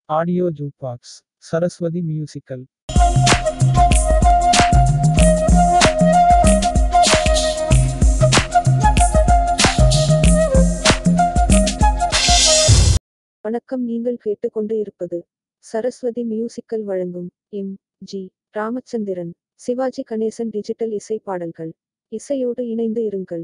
Audio ஜூக்பாக்ஸ் Saraswati musical வணக்கம் நீங்கள் கேட்டுக்கொண்டு இருப்பது சரஸ்வதி மியூசிக்கல் வழங்கும் M G Ramachandran Sivaji Ganesan digital இசை பாடல்கள் இசையோடு இணைந்து இருங்கள்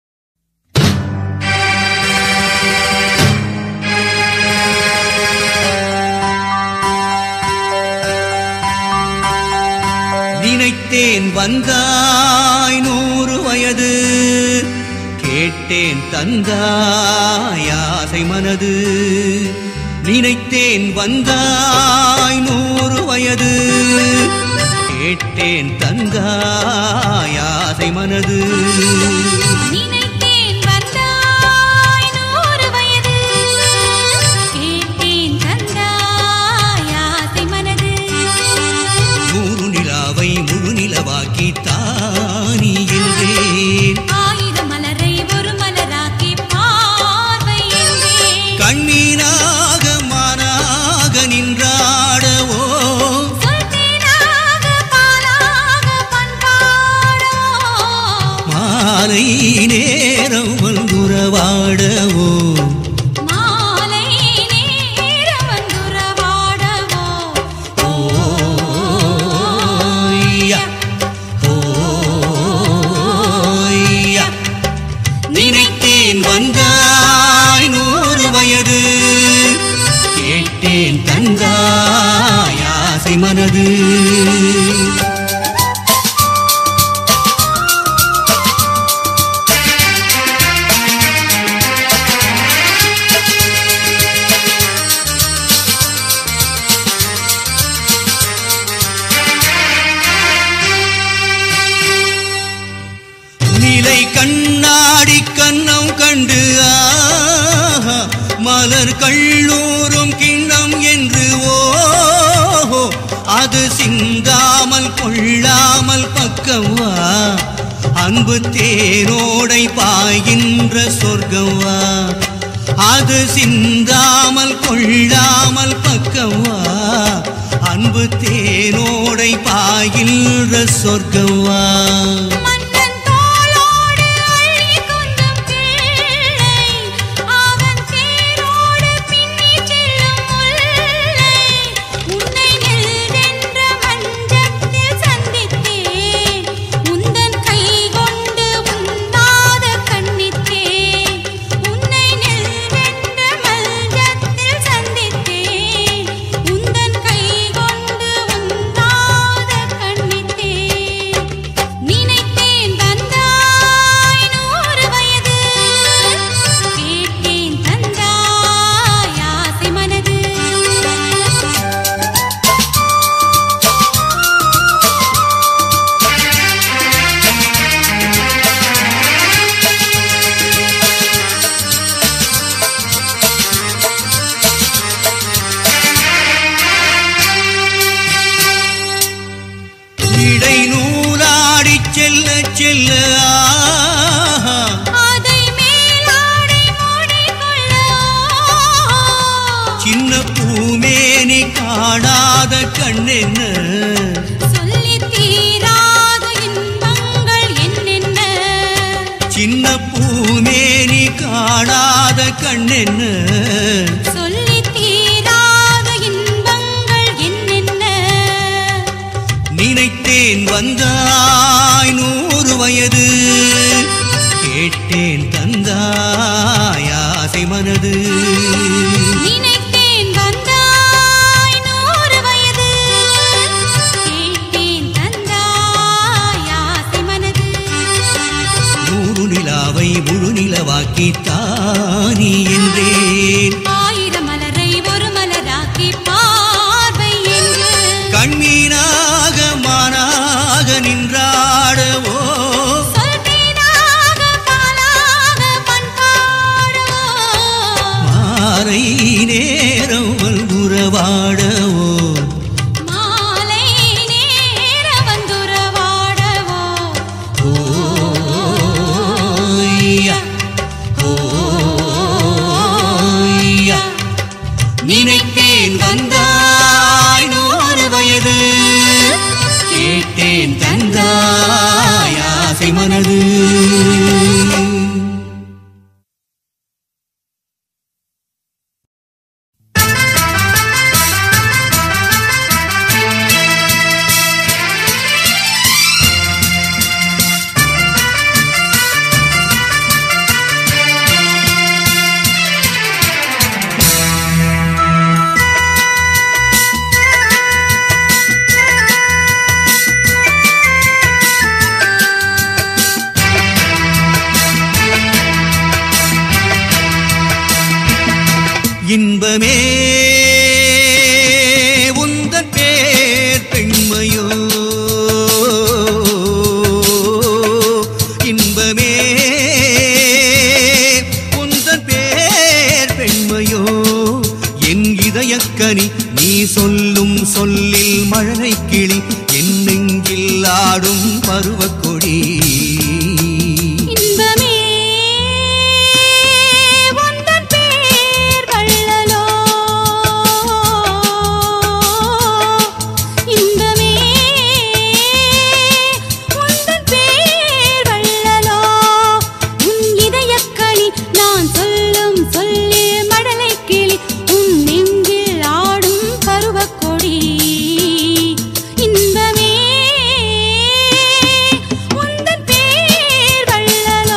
நினைத்தேன் வந்தாய் நூறு வயது கேட்டேன் தந்தாய் ஆசை மனது நினைத்தேன் வந்தாய் நூறு வயது கேட்டேன் தந்தாய் ஆசை மனது நினைத்தேன் வந்தாய் நூறு வயது கேட்டேன் தந்தாய் ஆசை மனது நூறு நிலாவை முழு நிலவாக்கி தானி என்றேன் ஆயிரம் மலரை ஒரு மலராக்கி பார்வை என்றேன் கண்ணீனாக மானாக நின்றாடவோ சொல்தேனாக பாலாக பண்பாடோ மாலை நேரம் வந்துறவாடவோ மாலை நேரம் வந்துறவாடவோ ஓய்யா, ஓய்யா. நினைத்தேன் வந்தாய் நூறு வயது கேட்டேன் தந்தாய் ஆசை மனது நிலை கண்ணாடி கண்ணம் கண்டு ஆஹா, மலர் கள்ளூரும் கிண்ணம் என்று ஓஹோ அது சிந்தாமல் கொள்ளாமல் பக்கம் வா அன்பு தேனோடை பாய்கின்ற சொர்க்கம் வா அது சிந்தாமல் கொள்ளாமல் பக்கம் வா அன்பு தேனோடை பாய்கின்ற சொர்க்கம் வா மன்னன் தோளோடு அள்ளி கொஞ்சம் கிள்ளை அவன் தேரோடு பின்னி செல்லும் முல்லை உன்னை நெல்வென்ற மஞ்சத்தில் சந்தித்தேன் உந்தன் கை கொண்டு உண்ணாத கண்ணித்தேன் உன்னை நெல்வென்ற மஞ்சத்தில் சந்தித்தேன் உந்தன் கை கொண்டு உண்ணாத கண்ணித்தேன் நினைத்தேன் வந்தாய் நூறு வயது கேட்டேன் தந்தாய் ஆசை மனது இடை நூலாடி செல்ல செல்ல ஆஹா, அதை மேலாடை மூடிக்கொள்ள சின்ன பூமேனி காணாத கண்ணென்ன சொல்லித் தீராத இன்பங்கள் என்னென்ன சின்ன பூமேனி காணாத கண்ணென்ன சொல்லித் தீராத இன்பங்கள் என்னென்ன நினைத்தேன் வந்தாய் நூறு வயது கேட்டேன் தந்தாய் ஆசை மனது நினைத்தேன் வந்தாய் நூறு வயது கேட்டேன் தந்தாய் ஆசை மனது நூறு நிலாவை முழு நிலவாக்கி தானி என்றேன் ஆயிரம் மலரை ஒரு மலராக்கி பார்வை என்று கண்மீனாக மானாக நின்றாடவோ சொல்பேனாக பாலாக பண்பாடவோ மாறை நேரம் உறவாடவோ மாலை நேர வந்துறவாடவோ ஓய்யா, ஓய்யா. நினைத்தேன் வந்த இன்பமே உந்தன் பேர் பெண்மையோ இன்பமே உந்தன் பேர் பெண்மையோ என் இதயக்கனி நீ சொல்லும் சொல்லில் மழலை கிளி என் நெஞ்சில் ஆடும் பருவக்கொடி இன்பமே உந்தன் பேர் வள்ளலோ இன்பமே உந்தன் பேர் வள்ளலோ உன் இதயக்களி நான் சொல்லும் சொல்லில் மடலை கிளி உன் நெஞ்சில் ஆடும் பருவக்கொடி இன்பமே உந்தன் பேர் வள்ளலோ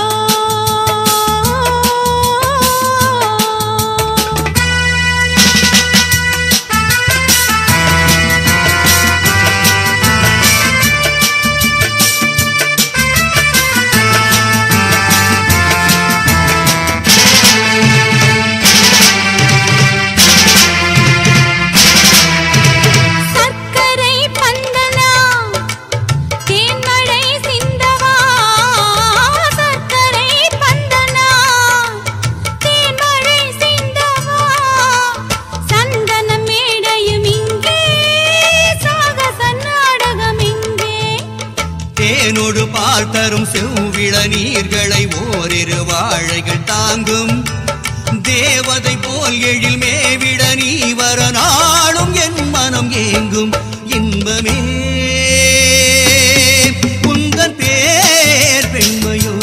சர்க்கரை பந்தனா தேன்மழை சிந்தவா சர்க்கரை பந்தனா தேன்மழை சிந்தவா சந்தன மேடையும் இங்கே சாகச நாடகம் இங்கே தேனோடு பால் தரும் செவ்விள நீர்களை ஓரிரு வாழைகள் தாங்கும் தேவதை போல் எழில் மேவிட நீ வர நாளும் என் மனம் ஏங்கும் இன்பமே உந்தன் பேர் பெண்மையோ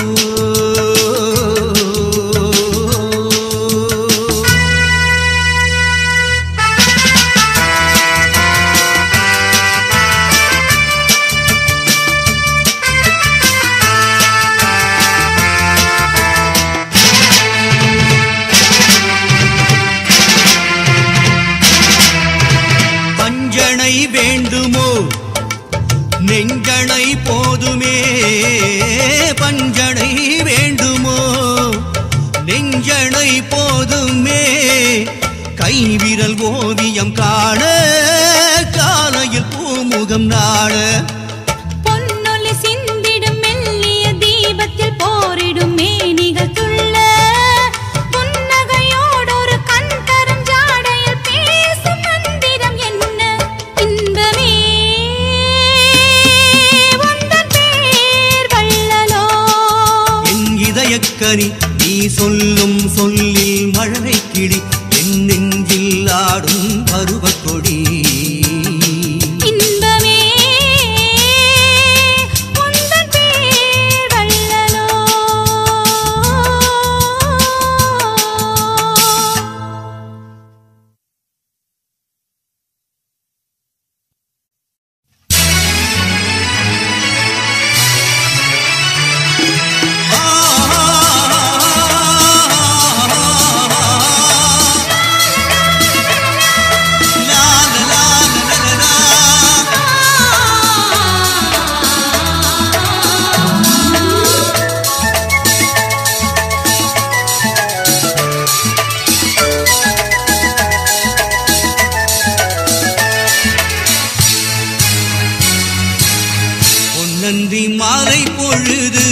பஞ்சனை வேண்டுமோ நெஞ்சனை போதுமே பஞ்சனை வேண்டுமோ நெஞ்சனை போதுமே கைவிரல் ஓவியம் காண காலையில் பூமுகம் நாட பொன்னொலி சிந்திடும் மெல்லிய தீபத்தில் போரிடும் மேனிகள் துள்ள புன்னகையோடொரு கண் தரும் ஜாடையில் பேசும் மந்திரம் என்ன இன்பமே உந்தன் பேர் வள்ளலோ என் இதயக்கனி நீ சொல்லும் சொல்லில் மழலை கிளி என் நெஞ்சில் ஆடும் பருவக்கொடி இன்பமே உந்தன் பேர் வள்ளலோ லா, லா, லா, லா, லா, லா. பொன்னந்தி மாலை பொழுது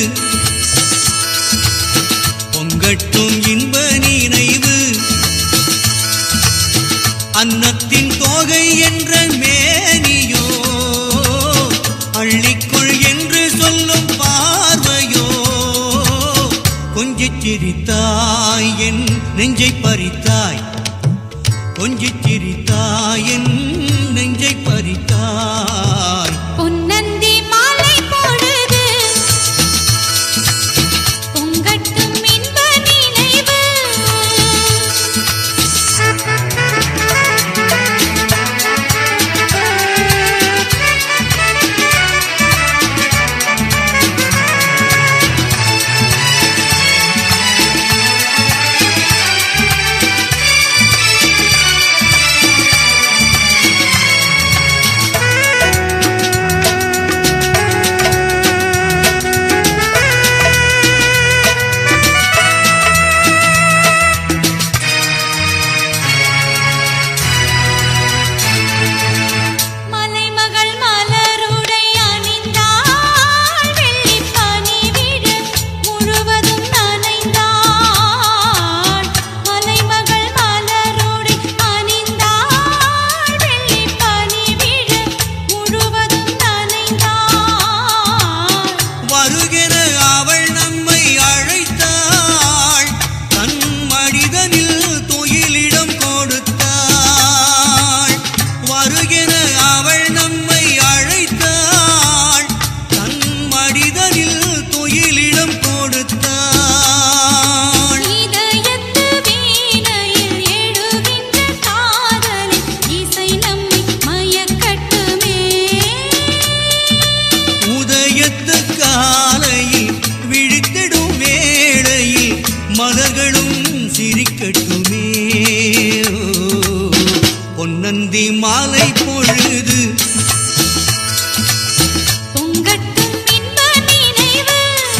பொங்கட்டும் இன்ப நினைவு அன்னத்தின் தோகை என்ற மேனியோ அள்ளிக்குள் என்று சொல்லும் பார்வையோ கொஞ்சிச் சிரித்தாய் என் நெஞ்சை பறித்தாய் கொஞ்சிச் சிரித்தாய் என் நெஞ்சை பறித்தாய் பொன்னந்தி மாலை பொழுது பொங்கட்டும் இன்ப நினைவு மாலை பொழுது பொங்கட்டும் இன்ப நினைவு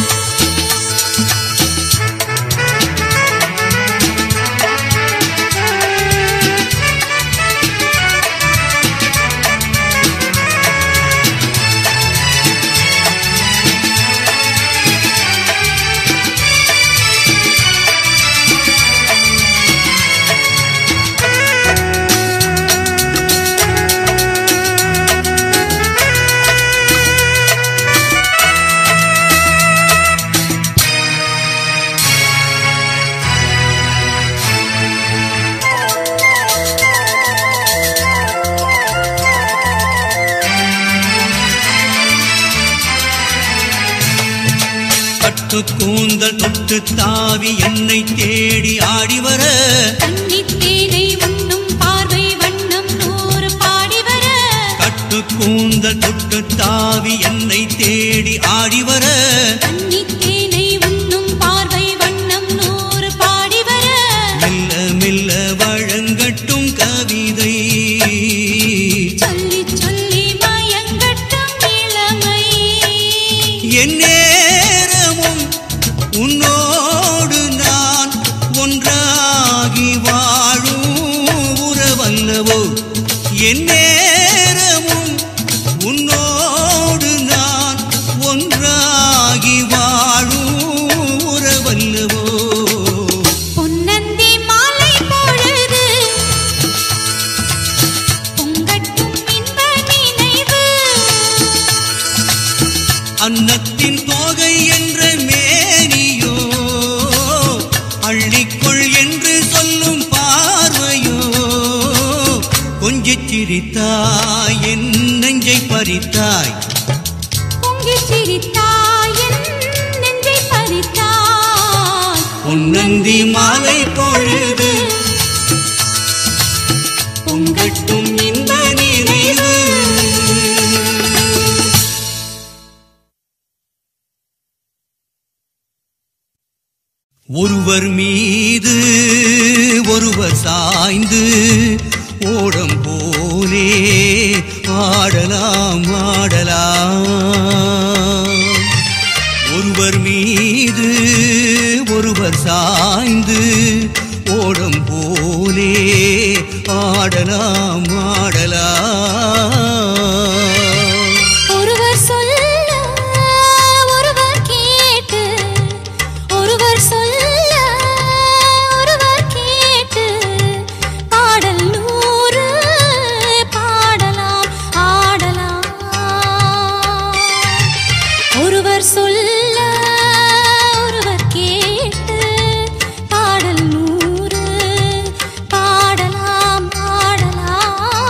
பட்டு கூந்தல் தொட்டு தாவி என்னை தேடி ஆடி வர கன்னித் தேனை உண்ணும் பார்வை வண்ணம் நூறு பாடி வர கட்டு கூந்தல் தொட்டு தாவி என்னை தேடி ஆடி வர கன்னித் தேனை உண்ணும் பார்வை வண்ணம் நூறு பாடி வர மெல்ல மெல்ல வழங்கட்டும் கவிதை சொல்லி சொல்லி மயங்கட்டும் இளமை என் நேரமும் உன்னோடு நான் ஒன்றாகி வாழும் உறவல்லவோ என் நேரமும் உன்னோடு நான் ஒன்றாகி வாழும் உறவல்லவோ பொன்னந்தி மாலை பொழுது பொங்கட்டும் இன்ப நினைவு அன்னத்தின் தோகை என்ற மேனியோ அள்ளிக்கொள் என்று சொல்லும் பார்வையோ கொஞ்சிச் சிரித்தாய் என் நெஞ்சை பறித்தாய் பொங்கிச் சிரித்தாய் என் நெஞ்சை பறித்தாய் பொன்னந்தி மாலை பொழுது பொங்கட்டும் இன்ப நினைவு ஒருவர் மீது ஒருவர் சாய்ந்து ஓடம் போலே ஆடலாம் ஆடலாம் ஒருவர் மீது ஒருவர் சாய்ந்து ஓடம் போலே ஆடலாம் ஆடலாம் ஒருவர் சொல்ல ஒருவர் கேட்டு ஒருவர் சொல்ல ஒருவர் கேட்டு பாடல் நூறு பாடலாம் ஆடலாம் ஒருவர் சொல்ல ஒருவர் கேட்டு பாடல் நூறு பாடலாம் ஆடலாம்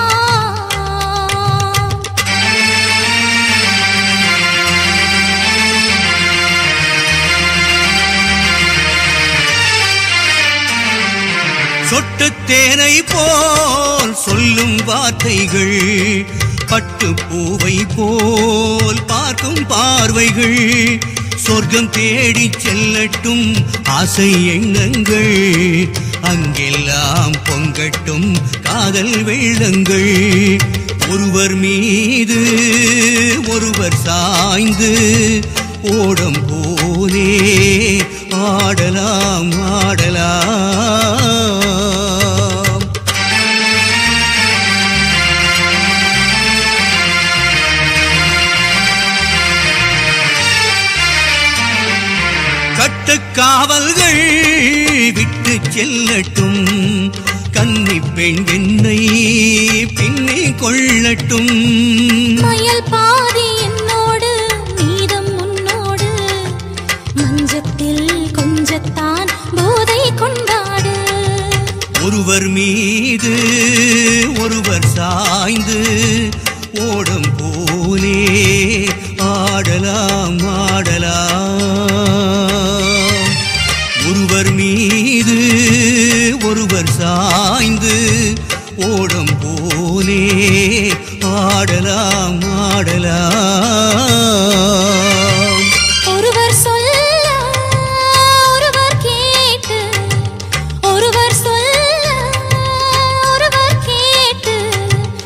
சொட்டு தேனை போல் சொல்லும் வார்த்தைகள் பட்டு பூவை போல் பார்க்கும் பார்வைகள் சொர்க்கம் தேடி செல்லட்டும் ஆசை எண்ணங்கள் அங்கெல்லாம் பொங்கட்டும் காதல் வெள்ளங்கள் ஒருவர் மீது ஒருவர் சாய்ந்து ஓடம் போலே ஆடலாம் ஆடலாம் கட்டுக்காவல்கள் விட்டு செல்லட்டும் கன்னி பெண் என்னை பின்னி கொள்ளட்டும் மயல் பாதி என்னோடு மீதம் உன்னோடு மஞ்சத்தில் கொஞ்சத்தான் போதை கொண்டாடு ஒருவர் மீது ஒருவர் சாய்ந்து ஓடம் போலே ஆடலாம் ஆடலாம் ஒருவர் மீது ஒருவர் சாய்ந்து ஓடம் போலே ஆடலாம் ஆடலாம் ஒருவர் சொல்ல ஒருவர் கேட்டு ஒருவர் சொல்ல ஒருவர் கேட்டு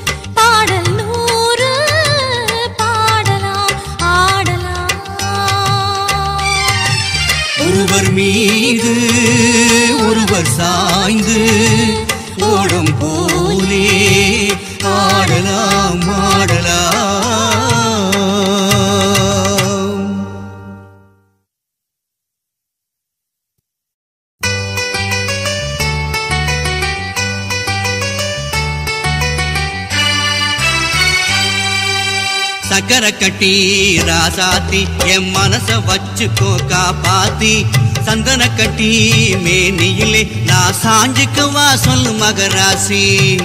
ஒருவர் சாய்ந்து ஓடும் போலே ஆடலாம் ஆடலாம் சக்கர கட்டி ராசாத்தி என் மனச வச்சுக்கோ காப்பாத்தி சந்தன கட்டி மேனியிலே நான் சாஞ்சுக்கவா சொல்லு மகராசி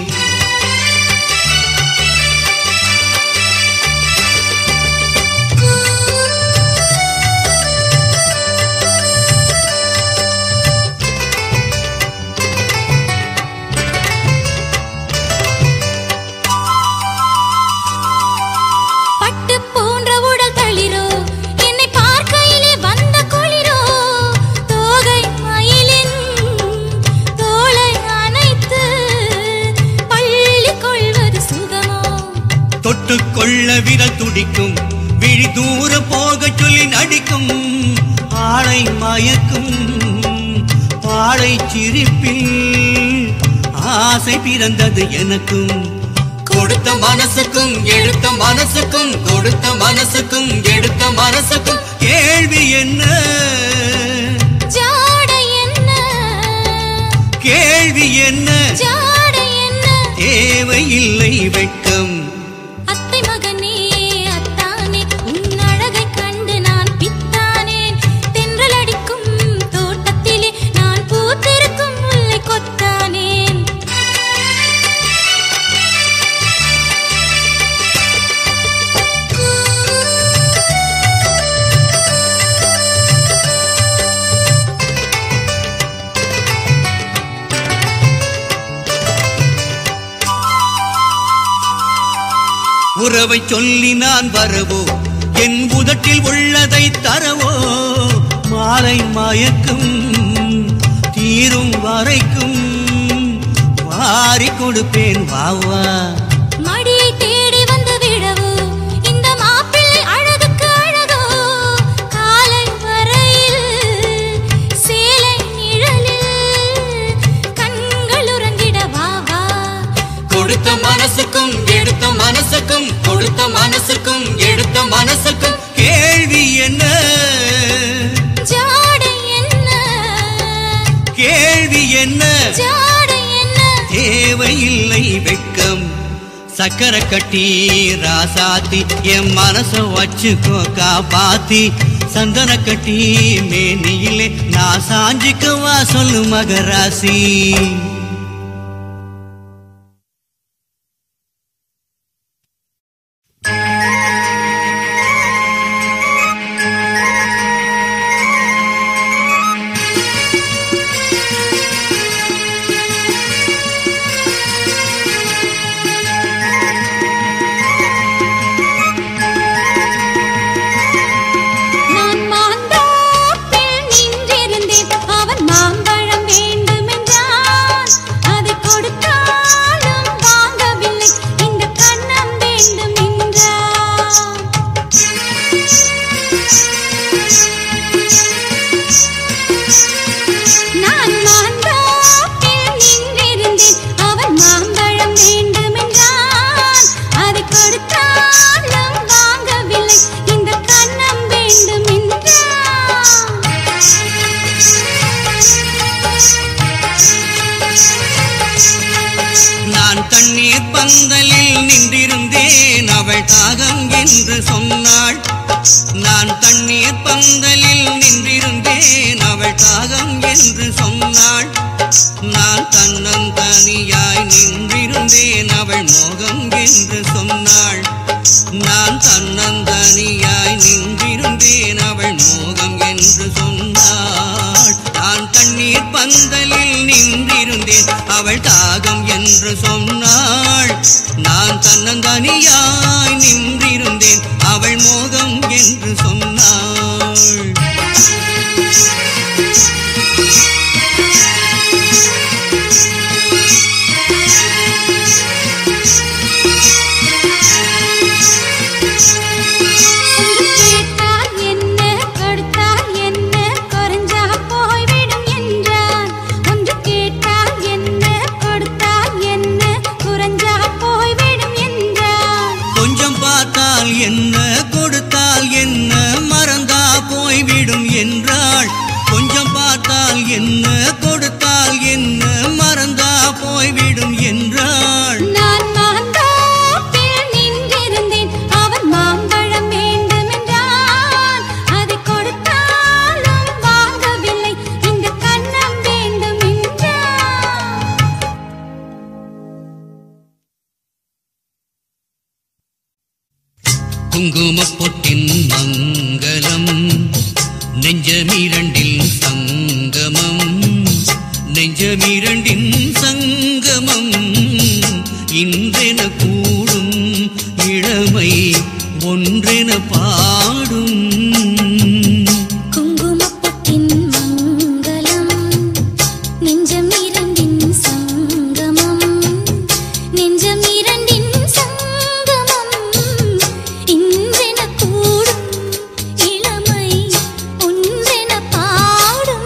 பட்டு போன்ற உடல் தளிரோ என்னை பார்க்கையிலே வந்த குளிரோ தோகை மயிலின் தோளை அணைத்து பள்ளி கொள்வது சுகமோ தொட்டு கொள்ள விரல் துடிக்கும் விழி தூர போக சொல்லி நடிக்கும் ஆளை மயக்கும் பாழை சிரிப்பில் ஆசை பிறந்தது எனக்கும் கொடுத்த மனசுக்கும் எடுத்த மனசுக்கும் கொடுத்த மனசுக்கும் எடுத்த மனசுக்கும் கேள்வி என்ன ஜாடை என்ன கேள்வி என்ன ஜாடை என்ன தேவையில்லை வெட்கம் அத்தை மகனே அத்தானே உன் அழகை கண்டு நான் பித்தானேன் தென்றல் அடிக்கும் தோட்டத்திலே நான் பூத்திருக்கும் முல்லை கொத்தானேன் உறவை சொல்லி நான் வரவோ என் உதட்டில் உள்ளதை தரவோ மாலை மயக்கும் தீரும் வரைக்கும் வாரி கொடுப்பேன் வாவா மடியை தேடி வந்து விடவோ இந்த மாப்பிள்ளை அழகுக்கு அழகோ காலை வரையில் சேலை நிழலில் கண்கள் உறங்கிட வா வா கொடுத்த மனசுக்கும் எடுத்த மனசுக்கும் கொடுத்த மனசுக்கும் எடுத்த மனசுக்கும் கேள்வி என்ன ஜாடை என்ன கேள்வி என்ன ஜாடை என்ன தேவையில்லை வெட்கம் சக்கர கட்டி ராசாத்தி என் மனச வச்சுக்கோ காப்பாத்தி சந்தன கட்டி மேனியிலே நான் சாஞ்சிக்கவா சொல்லு மகராசி நான் மாந்தோப்பில் நின்றிருந்தேன் அவன் மாம்பழம் வேண்டுமென்றான் அதை கொடுத்தாலும் வாங்கவில்லை இந்த கண்ணம் வேண்டும் என்றான் நான் மாந்தோப்பில் நின்றிருந்தேன் அவன் மாம்பழம் வேண்டுமென்றான் அதை கொடுத்தாலும் வாங்கவில்லை இந்த கண்ணம் வேண்டும் நான் தண்ணீர் பந்தலில் நின்றிருந்தேன் அவள் தாகம் என்று சொன்னாள் நான் தண்ணீர் பந்தலில் நின்றிருந்தேன் அவள் தாகம் என்று சொன்னாள் நான் தன்னந்தனியாய் நின்றிருந்தேன் அவள் மோகம் என்று சொன்னாள் நான் தன்னந்தனியாய் நின்றிருந்தேன் அவள் மோகம் என்று சொன்னாள் நான் தண்ணீர் பந்தலில் நின்றிருந்தேன் அவள் தாகம் என்று சொன்னாள் நான் தன்னந்தனியாய் நின்றிருந்தேன் அவள் மோகம் என்று சொன்னாள் கேட்டால் என்ன கொடுத்தால் என்ன குறைஞ்சா போய்விடும் என்றான் என்ன கொடுத்தால் என்ன மறந்தா போய்விடும் என்றாள் நான் மாந்தோப்பில் நின்றிருந்தேன் அவன் மாம்பழம் வேண்டுமென்றான் அதை கொடுத்தாலும் வாங்கவில்லை இந்த கண்ணம் வேண்டும் என்றான் குங்குமப் பொட்டின் மங்களம் நெஞ்சமிரண்டில் சங்கமம் நெஞ்சமிரண்டின் சங்கமம் இன்றென கூடும் இளமை ஒன்றென பாடும் குங்குமப்பொட்டின் மங்களம் நெஞ்சம் இரண்டின் சங்கமம் நெஞ்சம் இரண்டின் சங்கமம் இன்றென கூடும் இளமை ஒன்றென பாடும்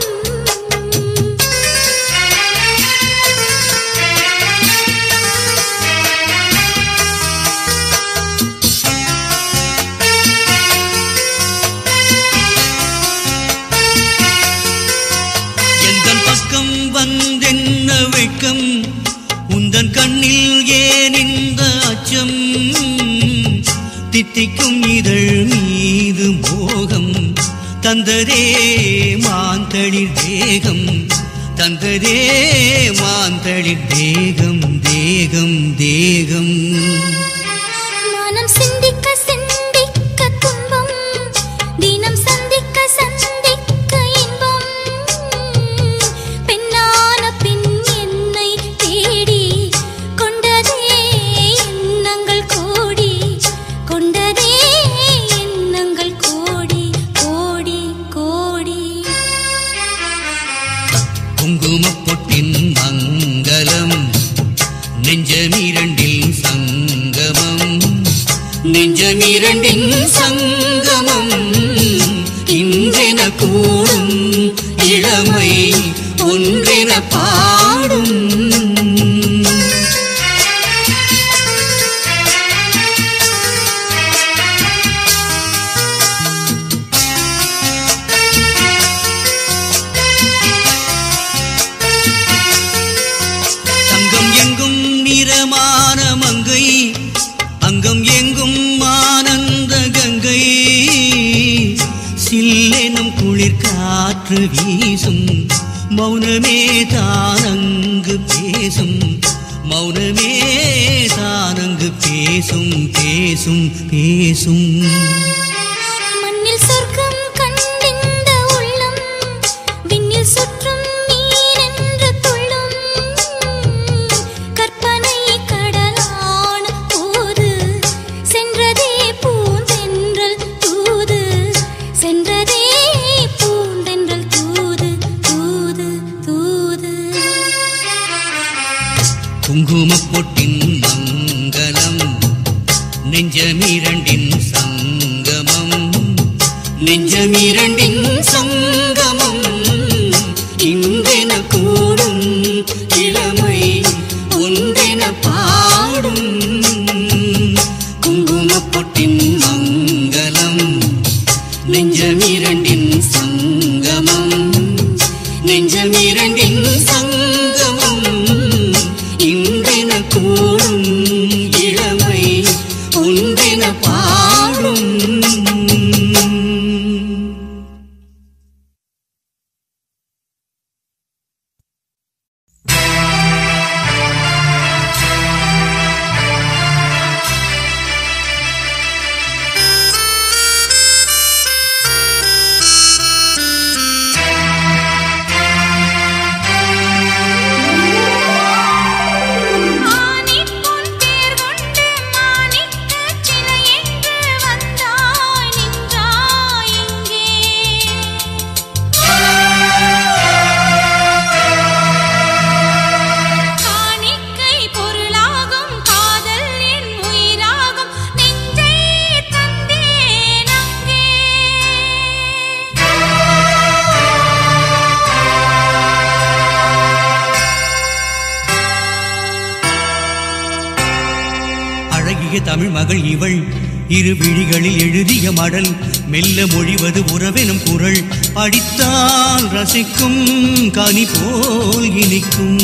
எந்தன் பக்கம் வந்தென்ன வெட்கம் உந்தன் கண்ணில் ஏன் இந்த அச்சம் தித்திக்கும் இதழ் மீது மோகம் தந்ததே மாந்தளிர் தேகம் தந்ததே மாந்தளிர் தேகம் தேகம் தேகம் மனம் சிந்திக்க சிந்திக்க துன்பம் தினம் சந்திக்க சந்திக்க இன்பம் பெண்ணான பின் என்னை தேடி கொண்டதே எண்ணங்கள் கோடி கொண்டதே எண்ணங்கள் கோடி கோடி கோடி குங்குமப் பொட்டின் மங்களம் நெஞ்சமிரண்டில் சங்கமம் நெஞ்சமிரண்டின் சங்கமம் இன்றென கூடும் இளமை ஒன்றென பாடும் சங்கம் எங்கும் நிறமான மங்கை அங்கம் எங்கும் ஆனந்த கங்கை சில்லெனும் குளிர் காற்று வீசும் மௌனமே தானங்கு பேசும் மௌனமே தானங்கு பேசும் பேசும் பேசும் மண்ணில் சொர்க்கம் கண்டிந்த உள்ளம் விண்ணில் சுற்றும் மீனென்று துள்ளும் கற்பனை கடலான போது சென்றதே பூந்தென்றல் தூது சென்றதே பூந்தென்றல் தூது தூது தூது குங்குமப் பொட்டின் மங்களம் நெஞ்சமிரண்டின் சங்கமம் நெஞ்சமிரண்டின் சங்கமம் இன்றென கூடும் இளமை ஒன்றென பாடும் குங்குமப் பொட்டின் மங்களம் நெஞ்சமிரண்டின் சங்கமம் நெஞ்சமிரண்டின் சங்கமம் இன்றென கூடும் இளமை ஒன்றென பாடும் ஆனிப்பொன் தேர் கொண்டு மாணிக்கச் சிலை என்று வந்தாய் நின்றாய் இங்கே காணிக்கை பொருளாகும் காதல் என் உயிராகும் நெஞ்சை தந்தேன் அங்கே அழகிய தமிழ் மகள் இவள் இரு விழிகளில் எழுதிய மடல் மெல்ல மொழிவது உறவெனும் குரல் படித்தால் ரசிக்கும் கனி போல் இனிக்கும்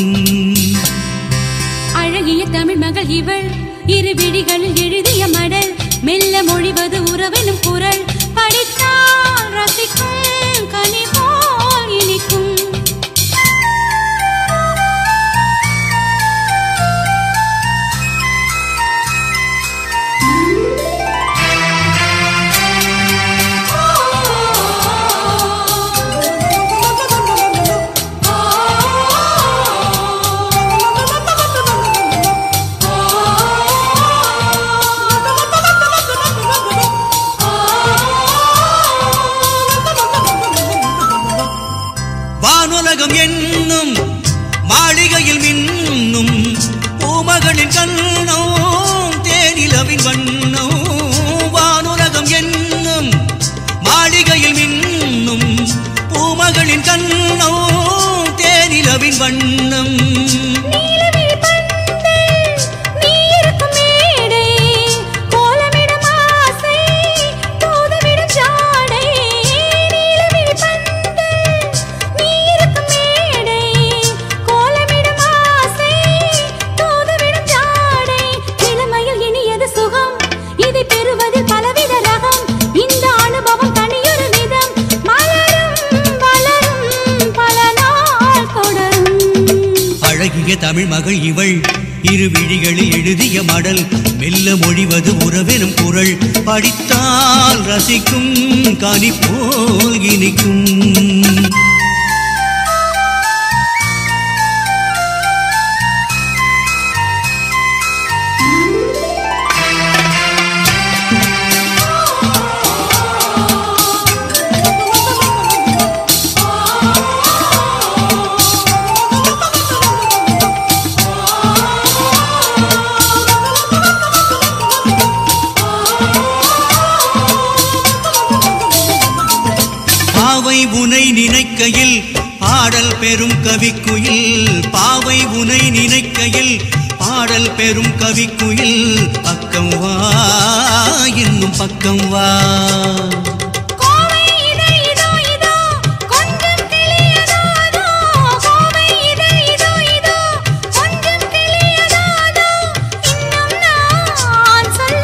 அழகிய தமிழ் மகள் இவள் இரு விழிகளில் எழுதிய மடல் மெல்ல மொழிவது உறவெனும் குரல் படித்தால் ரசிக்கும் கனி போல் இனிக்கும் வானுலகம் என்னும் மாளிகையில் மின்னும் பூமகளின் கண்ணோ தேனிலவின் வண்ணோ வானுலகம் என்னும் மாளிகையில் மின்னும் பூமகளின் கண்ணோ தேனிலவின் வண்ணம் நீலவிழி பந்து, நீ இருக்கும் மேடை, கோலமிடும் ஆசை, தூதுவிடும் ஜாடை. நீலவிழி பந்து, நீ இருக்கும் மேடை, கோலமிடும் ஆசை, தூதுவிடும் ஜாடை. இளமையில் இனியது சுகம், இதை பெறுவதில் பலவித ரகம். இந்த அனுபவம் தனியொரு விதம். மலரும், வளரும், பல நாள் தொடரும் அழகிய தமிழ் மகள் இவள் இரு விழிகளில் எழுதிய மடல் மெல்ல மொழிவது உறவெனும் குரல் படித்தால் ரசிக்கும் கனி போல் இனிக்கும் பாவை உனை நினைக்கையில் பாடல் பெரும் கவிக்குயில் பாவை உனை நினைக்கையில் பாடல் பெரும் கவிக்குயில் பக்கம் வா இன்னும் பக்கம் வா கோவை இதோ இதோ இதோ கொஞ்சம் கிளியதாதோ கோவை இதோ இதோ இதோ கொஞ்சம் கிளியதாதோ இன்னும் நான் சொல்ல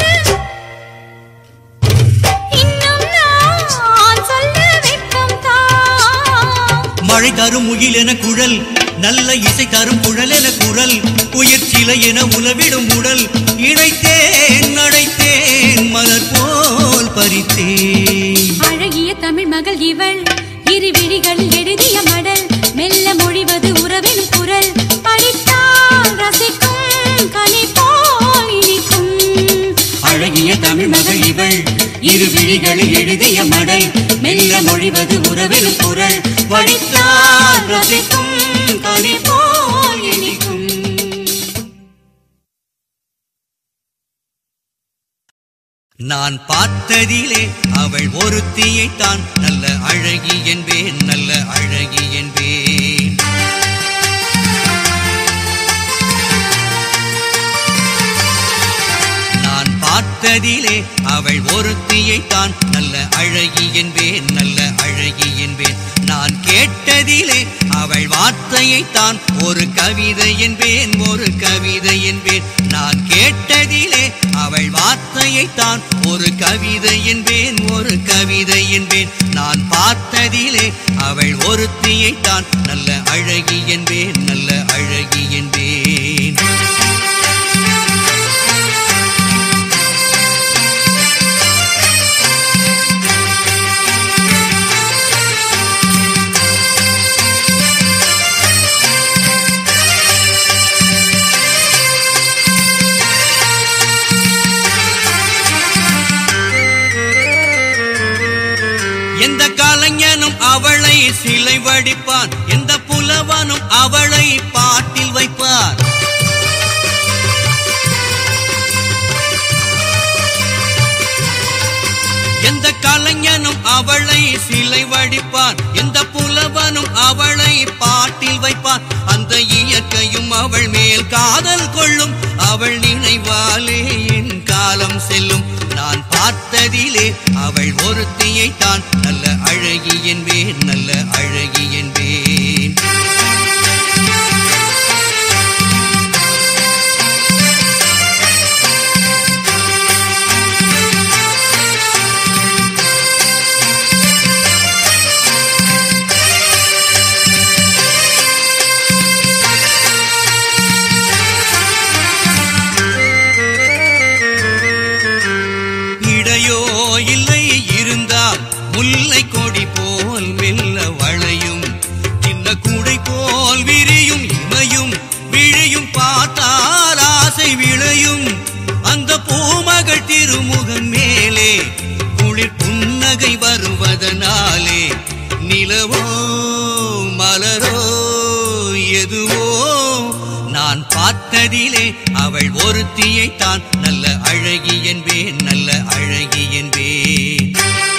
இன்னும் நான் சொல்ல வெட்கம் தான் மழை தரும் முகில் என குழல் நல்ல இசை தரும் குழல் என குரல் உயிர் சிலை என உலவிடும் உடல் இணைத்தேன் அடைத்தேன் மலர் போல் பறித்தேன் அழகிய தமிழ் மகள் இவள் இரு விழிகளில் எழுதிய மடல் மெல்ல மொழிவது உறவின் குரல் படித்தால் ரசிக்கும் கனி போல் இனிக்கும் அழகிய தமிழ் மகள் இவள் இரு விழிகளில் எழுதிய மடல் மெல்ல மொழிவது உறவெனும் குரல் படித்தால் ரசிக்கும் கனி போல் இனிக்கும் நான் பார்த்ததிலே அவள் ஒருத்தியைத்தான் நல்ல அழகி என்பேன் நல்ல அழகி என்பேன் நான் பார்த்ததிலே அவள் ஒருத்தியைத்தான் நல்ல அழகி என்பேன் நல்ல அழகி என்பேன் நான் கேட்டதிலே அவள் வார்த்தையைத்தான் ஒரு கவிதை என்பேன் ஒரு கவிதை என்பேன் நான் கேட்டதிலே அவள் வார்த்தையைத்தான் ஒரு கவிதை என்பேன் ஒரு கவிதை என்பேன் நான் பார்த்ததிலே அவள் ஒருத்தியைத்தான் நல்ல அழகி என்பேன் நல்ல அழகி என்பேன் எந்த கலைஞனும் அவளை சிலை வடிப்பான் எந்த புலவனும் அவளை பாட்டில் வைப்பார் எந்த கலைஞனும் அவளை சிலை வடிப்பான் எந்த புலவனும் அவளை பாட்டில் வைப்பான் அந்த இயற்கையும் அவள் மேல் காதல் கொள்ளும் அவள் நினைவாலே என் காலம் செல்லும் நான் அவள் ஒருத்தியை தான் நல்ல அழகி என்பேன் நல்ல அழகி என்பேன் இடையோ இல்லை இருந்தால் முல்லை கொடி போல் மெல்ல வளையும் சின்ன கூடை போல் விரியும் இமையும் விழியும் பார்த்தால் ஆசை விளையும் அந்த பூமகள் திருமுகம் மேலே குளிர் புன்னகை வருவதனாலே நிலவோ மலரோ எதுவோ நான் பார்த்ததிலே அவள் ஒருத்தியை தான் நல்ல அழகி என்பேன் நல்ல அழகி என்பேன்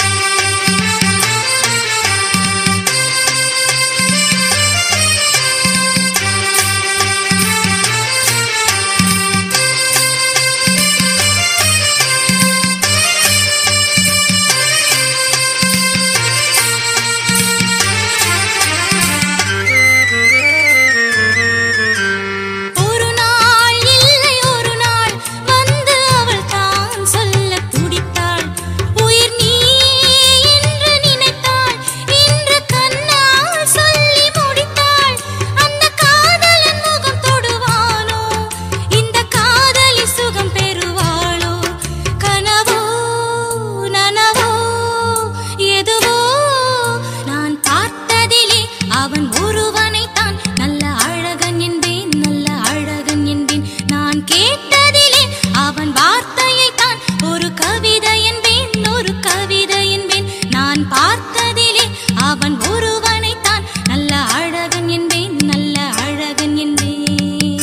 ஒரு நாள் இல்லை ஒரு நாள் வந்து அவள் தான் சொல்ல துடித்தாள் உயிர் நீ என்று நினைத்தாள் இன்று கண்ணால் சொல்லி முடித்தாள் அந்த காதலன் முகம் தொடுவானோ இந்த காதலி சுகம் பெறுவாளோ கனவோ நனவோ எதுவோ நான் பார்த்ததிலே அவன் ஒருவனை தான் நல்ல அழகன் என்பேன் நல்ல அழகன் என்பேன் நான் கேட்டதிலே அவன் வார்த்தையை தான் ஒரு கவிதை என்பேன் ஒரு கவிதை என்பேன் நான் பார்த்ததிலே அவன் ஒருவனை தான் நல்ல அழகன் என்பேன் நல்ல அழகன் என்பேன்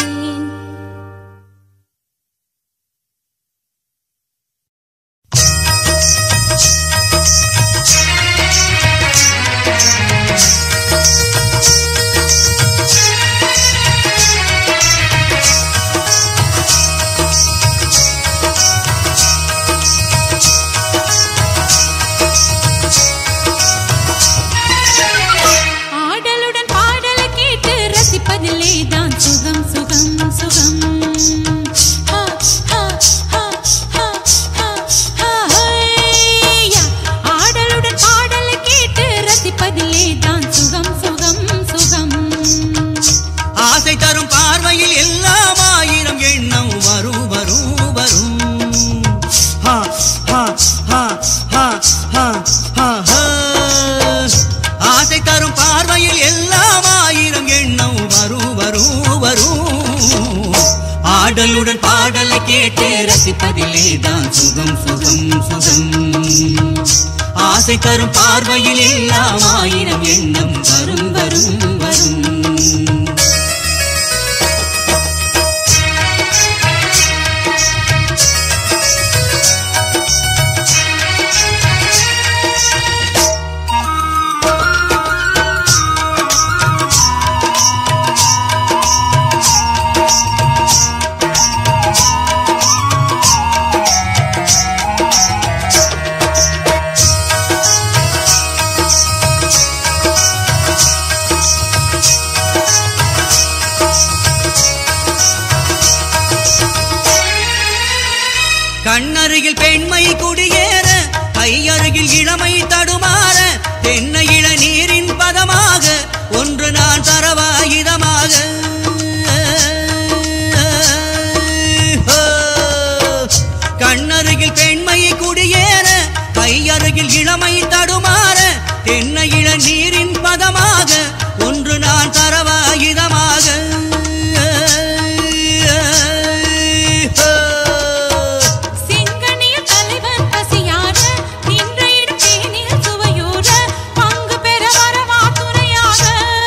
ஆடலுடன் பாடலை கேட்டு ரசிப்பதிலே தான் சுகம் சுகம் சுகம் ஹா, ஹா, ஹா, ஹா, ஹா, ஹா, ஹையா. ஆடலுடன் பாடலை கேட்டு ரசிப்பதிலே தான் சுகம் சுகம் சுகம் ஆசை தரும் பார்வையில் எல்லாம் ஆயிரம் எண்ணம் வரும் வரும் வரும் ஹா, ஹா, ஹா, ஹா, ஹா, ஹா, ஹா. ஆசை தரும் பார்வையில் எல்லாம் ஆயிரம் எண்ணம் வரும் வரும் வரும் ஆடலுடன் பாடலை கேட்டு ரசிப்பதிலே தான் சுகம் சுகம் சுகம் ஆசை தரும் பார்வையில் எல்லாம் ஆயிரம் எண்ணம் வரும் வரும் வரும் கண்ணருகில் பெண்மை குடியேற கையருகில் இளமை தடுமாற தென்னை இளநீரின் பதமாக ஒன்று நான் தரவாயுதமாக ஓ, கண்ணருகில் பெண்மை குடியேற கையருகில் இளமை தடுமாற தென்னை இளநீரின் பதமாக ஒன்று நான் தரவாயுதமாக செங்கனிய தலைவன் பசியார நின்ற இடம் தேனில் சுவையோர பங்கு பெற வரவா துணையாக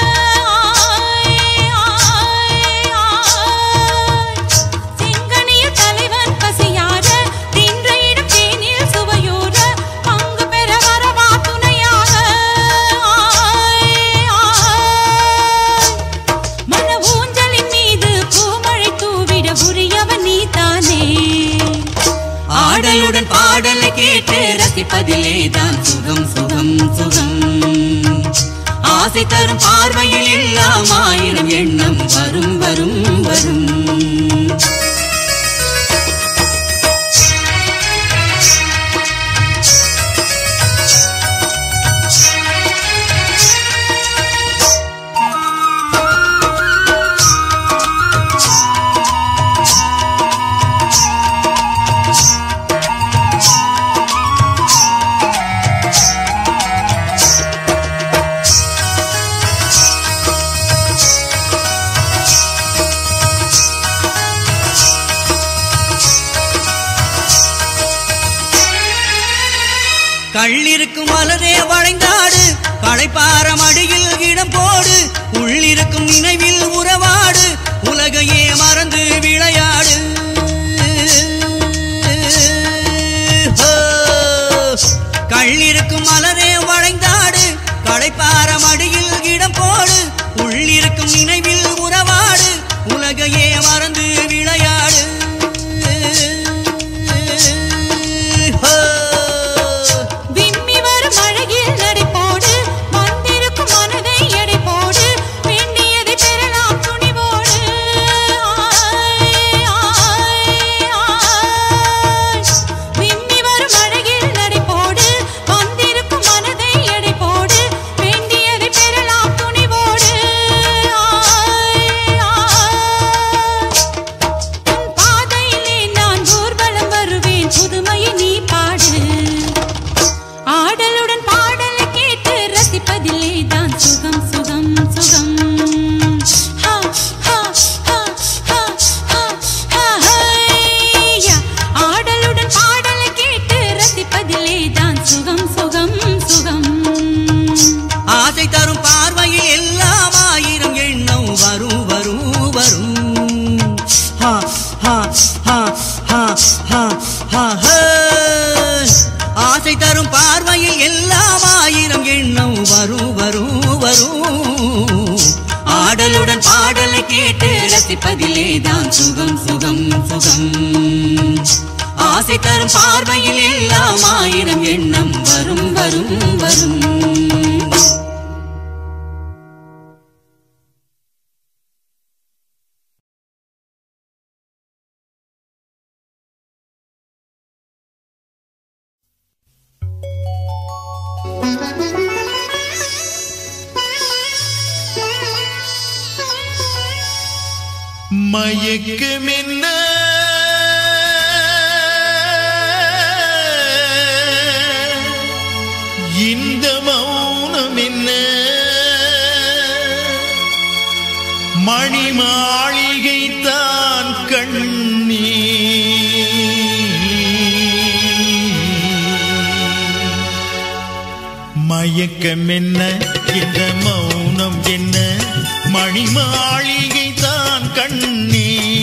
ஆய், ஆய், ஆய். செங்கனிய தலைவன் பசியார நின்ற இடம் தேனில் சுவையோர பங்கு பெற வரவா துணையாக ஆய், ஆய். மன ஊஞ்சலின் மீது பூமழை தூவிட உரியவன் நீதானே ஆடலுடன் பாடலை பாடலை கேட்டு ரசிப்பதிலே தான் சுகம் சுகம் சுகம் ஆசை தரும் பார்வையில் எல்லாம் ஆயிரம் எண்ணம் வரும் வரும் வரும் கள்ளிருக்கும் மலரே வளைந்தாடு களைப்பார மடியில் இடம் போடு உள்ளிருக்கும் நினைவில் உறவாடு உலகையே மறந்து விளையாடு ஹோ! கள்ளிருக்கும் மலரே வளைந்தாடு களைப்பார மடியில் இடம் போடு உள்ளிருக்கும் நினைவில் உறவாடு உலகையே மறந்து விளையாடு ஹோ! விம்மி வரும் அழகில் நடை போடு வந்திருக்கும் மனதை எடை போடு வேண்டியதை பெறலாம் துணிவோடு ஆய், ஆய், ஆய். விம்மி வரும் அழகில் நடை போடு வந்திருக்கும் மனதை எடை போடு வேண்டியதை பெறலாம் துணிவோடு ஆய், ஆய். உன் பாதையிலே நான் ஊர்வலம் வருவேன் புதுமையை நீ பாடு ஆடலுடன் பாடலை கேட்டு ரசிப்பதிலே தான் சுகம் சுகம் சுகம் ஹா, ஹா, ஹா, ஹா, ஹா, ஹா, ஹையா. ஆடலுடன் பாடலை கேட்டு ரசிப்பதிலே தான் சுகம் சுகம் சுகம் ஆசை தரும் பார்வையில் எல்லாம் ஆயிரம் எண்ணம் வரும் வரும் வரும் ஹா, ஹா, ஹா, ஹா, ஹா, ஹா, ஹே. ஆசை தரும் பார்வையில் எல்லாம் ஆயிரம் எண்ணம் வரும் வரும் வரும் ஆடலுடன் பாடலை கேட்டு ரசிப்பதிலே தான் சுகம் சுகம் சுகம் ஆசை தரும் பார்வையில் எல்லாம் ஆயிரம் எண்ணம் வரும் வரும் வரும் மயக்கமென்ன இந்த மௌனம் என்ன மணி மாளிகை தான் கண்ணீ மயக்கம் என்ன இந்த மௌனம் என்ன மணி மாளிகை தான் கண்ணே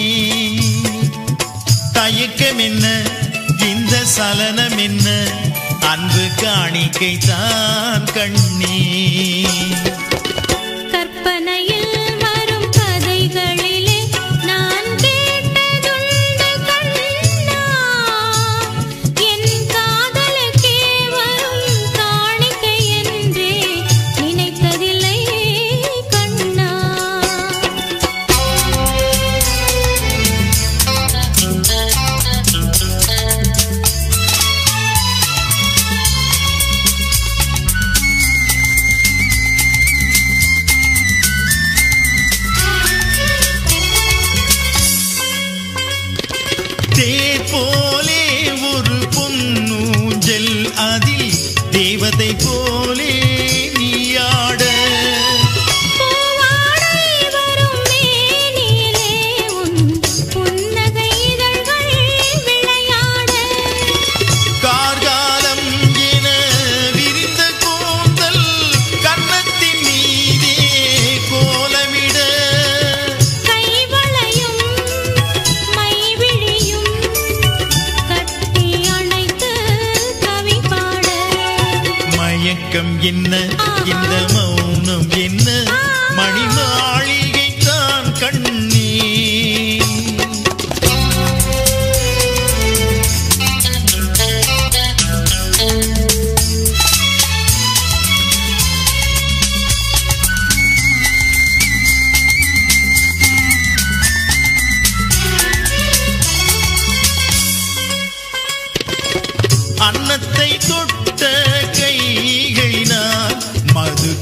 தயக்கம் என்ன இந்த சலனம் என்ன அன்பு காணிக்கை தான் கண்ணே கற்பனையில் வரும் கதைகளிலே நான் கேட்டதுண்டு கண்ணா என் காதலுக்கே வரும் காணிக்கை என்றே நினைத்ததில்லை கண்ணா தேர் போலே ஒரு பொன்னூஞ்சல் அதில் தேவதை போலே நீயாட பூவாடை வரும் மேனிலே உன் புன்னகை இதழ்கள் விளையாட கார்காலம் என விரிந்த கூந்தல் கன்னத்தின் மீதே கோலமிட கைவளையும் மைவிழியும் கட்டி அணைத்து கவி பாட மயக்கம் என்ன இந்த மௌனம் என்ன மணி மாளிகை தான் கண்ணே ஆ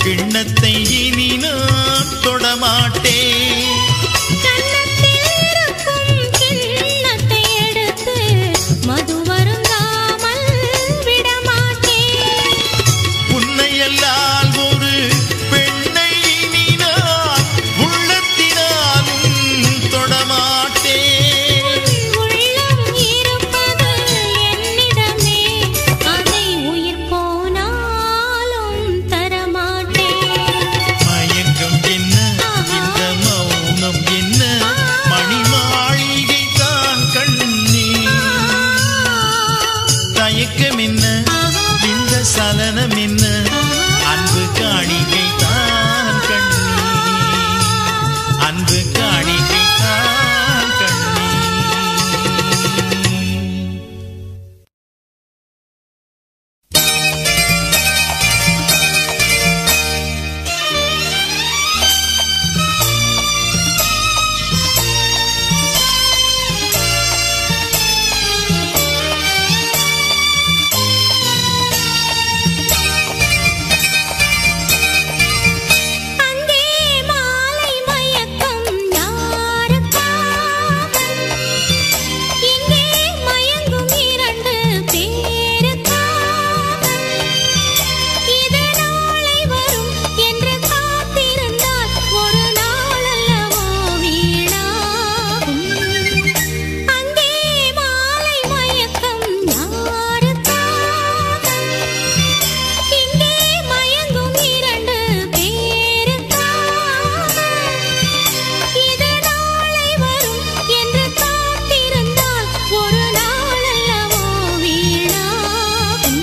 கிண்ணத்தை இனி நான் தொடமாட்டேன் கன்னத்தில் இருக்கும் கிண்ணத்தை எடுத்து மது வருந்தாமல் விடமாட்டேன் உன்னையல்லால் ஒரு பெண்ணை இனி நான் உள்ளத்தினாலும் தொடமாட்டேன் உள்ளம் இருப்பது என்னிடமே அதை உயிர் போனாலும் தரமாட்டேன் மயக்கம் என்ன இந்த மௌனம் என்ன மணி மாளிகை தான் கண்ணே தயக்கம் என்ன இந்த சலனம் என்ன அன்பு காணிகை தான் கண்ணே அன்பு காணிகை தான் கண்ணே அங்கே மாலை மயக்கம் யாருக்காக இங்கே மயங்கும் இரண்டு பேருக்காக இது நாளை வரும் என்று காத்திருந்தால் ஒரு நாள் அல்லவோ வீணாகும் அங்கே மாலை மயக்கம் யாருக்காக இங்கே மயங்கும் இரண்டு பேருக்காக இது நாளை வரும் என்று காத்திருந்தால் ஒரு நாள் அல்லவோ வீணாகும்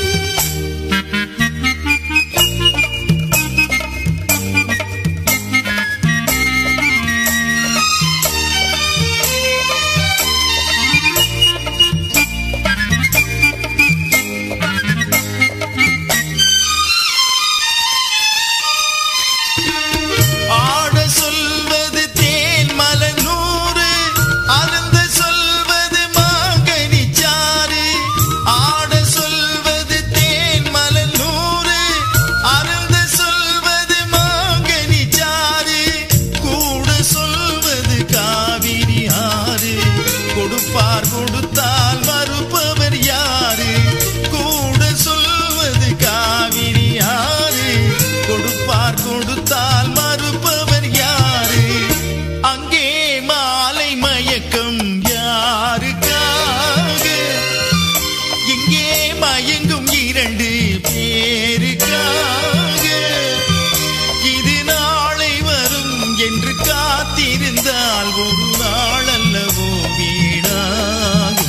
ஆட சொல்வது தேன் மலர் நூறு அருந்த சொல்வது மாங்கனி சாறு ஆட சொல்வது தேன் மலர் நூறு அருந்த சொல்வது மாங்கனி சாறு கூட சொல்வது காவிரி ஆறு கொடுப்பார் கொடுத்தால் மறுப்பவர் யாரு கூட சொல்வது காவிரி ஆறு கொடுப்பார் கொடுத்தால் மறுப்பவர் யாரு அங்கே மாலை மயக்கம் யாருக்காக இங்கே மயங்கும் இரண்டு பேருக்காக இது நாளை வரும் என்று காத்திருந்தால் ஒரு நாள் அல்லவோ வீணாகும்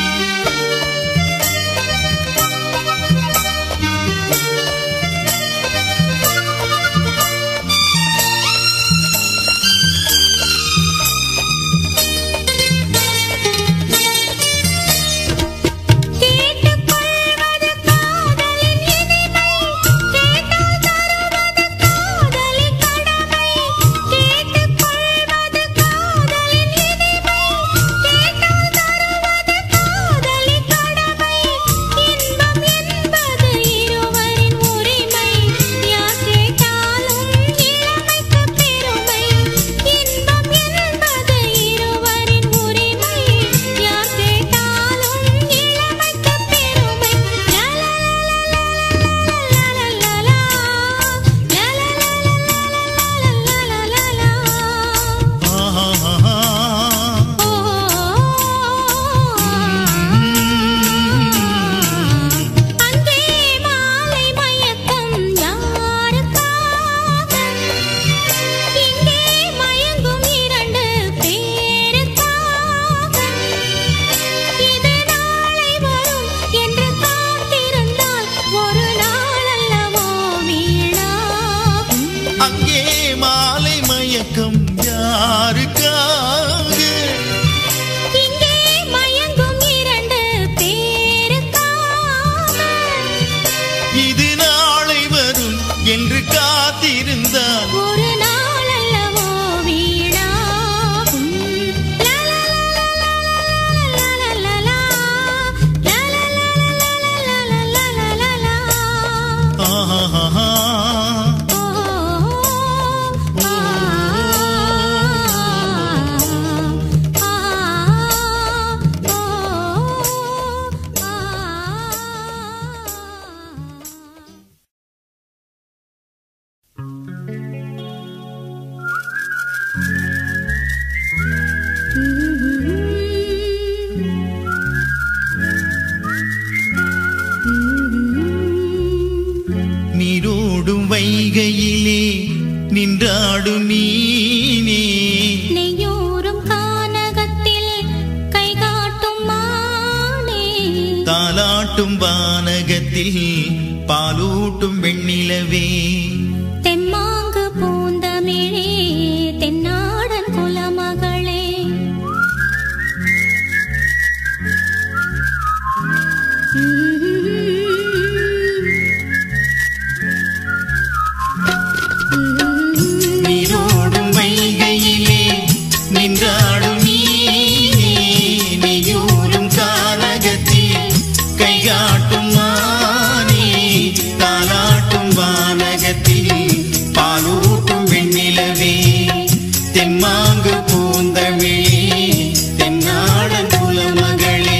கேட்டுக்கொள்வது காதலின் இனிமை கேட்டால் தருவது காதலின் கடமை கேட்டுக்கொள்வது காதலின் இனிமை கேட்டால் தருவது காதலின் கடமை இன்பம் என்பது இருவரின் உரிமை யார் கேட்டாலும் இளமைக்கு பெருமை இன்பம் என்பது இருவரின் உரிமை யார் கேட்டாலும் இளமைக்கு பெருமை ஆஹா அங்கே மாலை மயக்கம் யாருக்காக இங்கே மயங்கும் இரண்டு பேருக்காக இது நாளை வரும் என்று காத்திருந்தால் ஒரு நாள் அல்லவோ வீணாகும் அங்கே மாலை மயக்கம் யாருக்காக இங்கே மயங்கும் இரண்டு பேருக்காக இது நாளை வரும் என்று காத்திருந்தால் ஒரு நாள் அல்லவோ வீணாகும் லா, லா, லா, லா, லா, லா, லா, லா, லா, லா, லா, லா, லா, லா, லா, லா, லா, லா, லா. ஆஹா நெஞ்சில் பாலூட்டும் வெண்ணிலவே தெம்மாங்கு பூந்தமிழே தென்னாடன் குலமகளே நீரோடும் வைகையிலே நின்றாடும் நீனே நீயூரும் கானகத்தில் கைகாட்டும் மானே தாலாட்டும் வானகத்தில் பாலூட்டும் வெண்ணிலவே தெம்மாங்கு பூந்தமிழே தென்னாடன் குலமகளே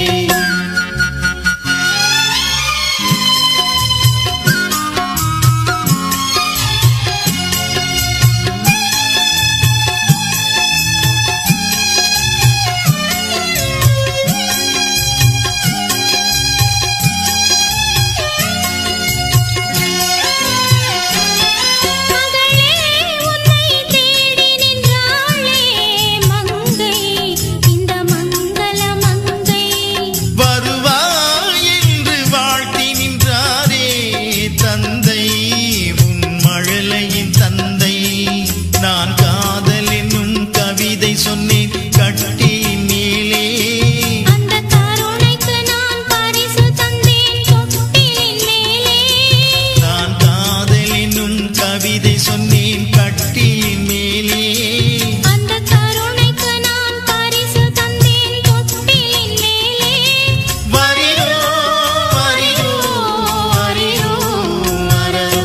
மகளே உன்னை தேடி நின்றாளே மங்கை இந்த மங்கள மங்கை வருவாய் என்று வாழ்த்தி நின்றாரே தந்தை உன் மழலையின் தந்தை நான் காதல் என்னும் கவிதை சொன்னேன் கட்டிலின் மேலே அந்த கருணைக்கு நான் பரிசு தந்தேன் தொட்டிலின் மேலே நான் காதல் என்னும் கவிதை சொன்னேன் கட்டிலின் மேலே அந்த கருணைக்கு நான் பரிசு தந்தேன் தொட்டிலின் மேலே வரிரோ வரிரோ வரிரோ வரரோ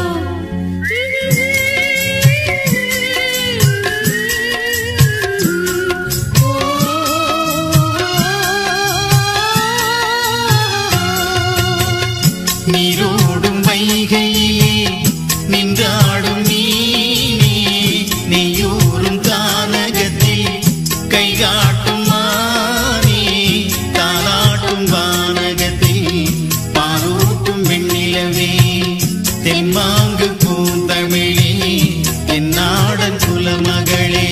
நீரோடும் வைகையிலே நின்றாடும் நீனே நெய்யூரும் கானகத்தில் கைகாட்டும் மானே தாலாட்டும் வானகத்தில் பாலூட்டும் வெண்ணிலவே தென்மாங்கு பூந்தமிழே என்னாடன் குலமகளே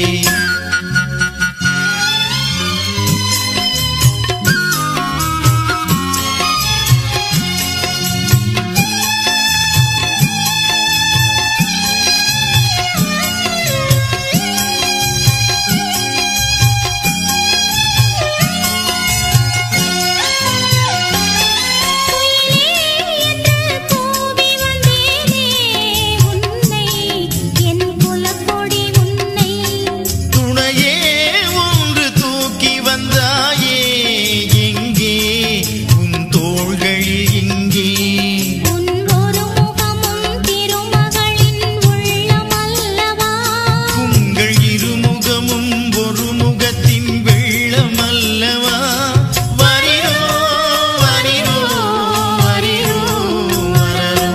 என்று கூவி வந்தேனே உன்னை என் குலக்கொடி உன்னை துணையே ஒன்று தூக்கி வந்தாயே எங்கே உன் தோள்களில் எங்கே உன் ஒரு முகமும் திருமகளின் உள்ளமல்லவா உங்கள் இருமுகமும் ஒரு முகத்தின் வெள்ளம் அல்லவா வரிரோ வரிரோ வரிரோ வரரோ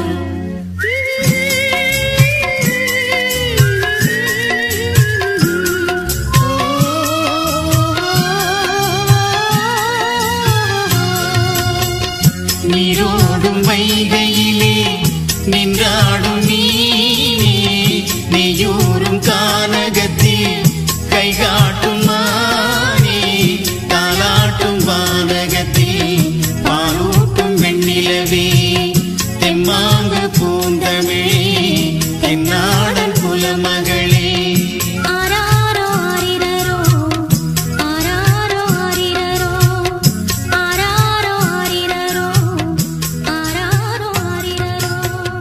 நீரோடும் வைகையிலே நின்றாடும் நீனே நெய்யூரும் கானகத்தில் கைகாட்டும் மானே தாலாட்டும் வானகத்தில் பாலூட்டும் வெண்ணிலவே தெம்மாங்கு பூந்தமிழே தென்னாடன் குலமகளே ஆராரோ ஆரிரரோ ஆராரோ ஆரிரரோ ஆராரோ ஆரிரரோ ஆராரோ ஆரிரரோ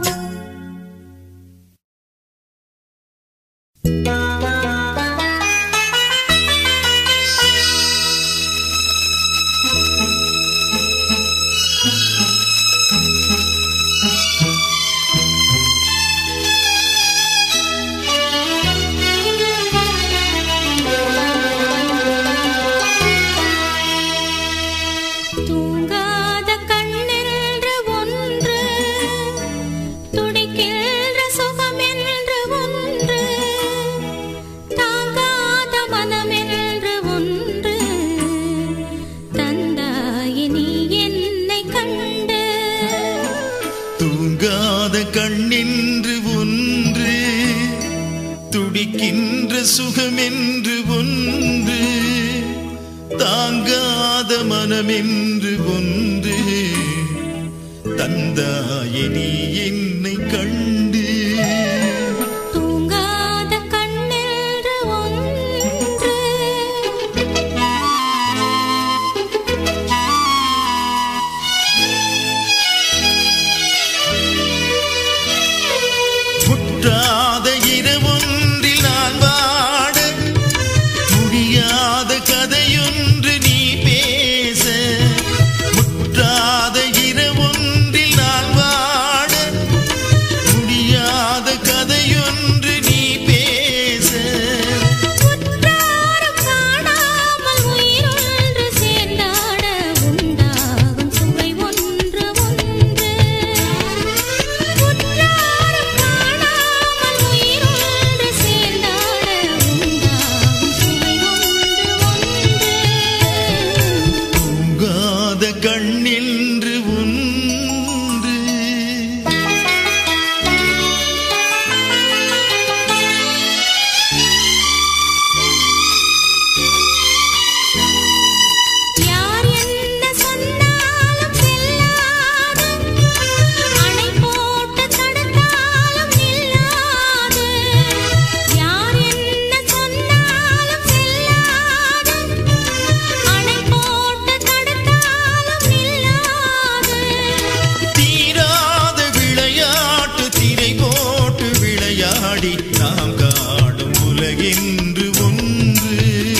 தூங்காத கண்ணென்று ஒன்று துடிக்கின்ற சுகமென்று ஒன்று தாங்காத மனமென்று ஒன்று தந்தாயே நீ என்னை கண்டு தூங்காத கண்ணென்று ஒன்று துடிக்கின்ற சுகமென்று ஒன்று தாங்காத மனமென்று ஒன்று தந்தாயே நீ என்னை கண்டு தூங்காத கண்ணென்று ஒன்று முற்றாத இரவொன்றில் நான் வாட முடியாத கதையொன்று நீ பேச முற்றாத இரவொன்றில் நான் வாட முடியாத கதையொன்று நீ பேச உற்றாரும் காணாமல் உயிரொன்று சேர்ந்தாட உண்டாகும் சுவை ஒன்று ஒன்று உற்றாரும் காணாமல் உயிரொன்று சேர்ந்தாட உண்டாகும் சுவை ஒன்று ஒன்று தூங்காத கண்ணென்று ஒன்று யார் என்ன சொன்னாலும் செல்லாது அணை போட்டு தடுத்தாலும் நில்லாது யார் என்ன சொன்னாலும் செல்லாது அணை போட்டு தடுத்தாலும் நில்லாது தீராத விளையாட்டு திரை போட்டு விளையாடி நாம் காடும் உலகென்று ஒன்று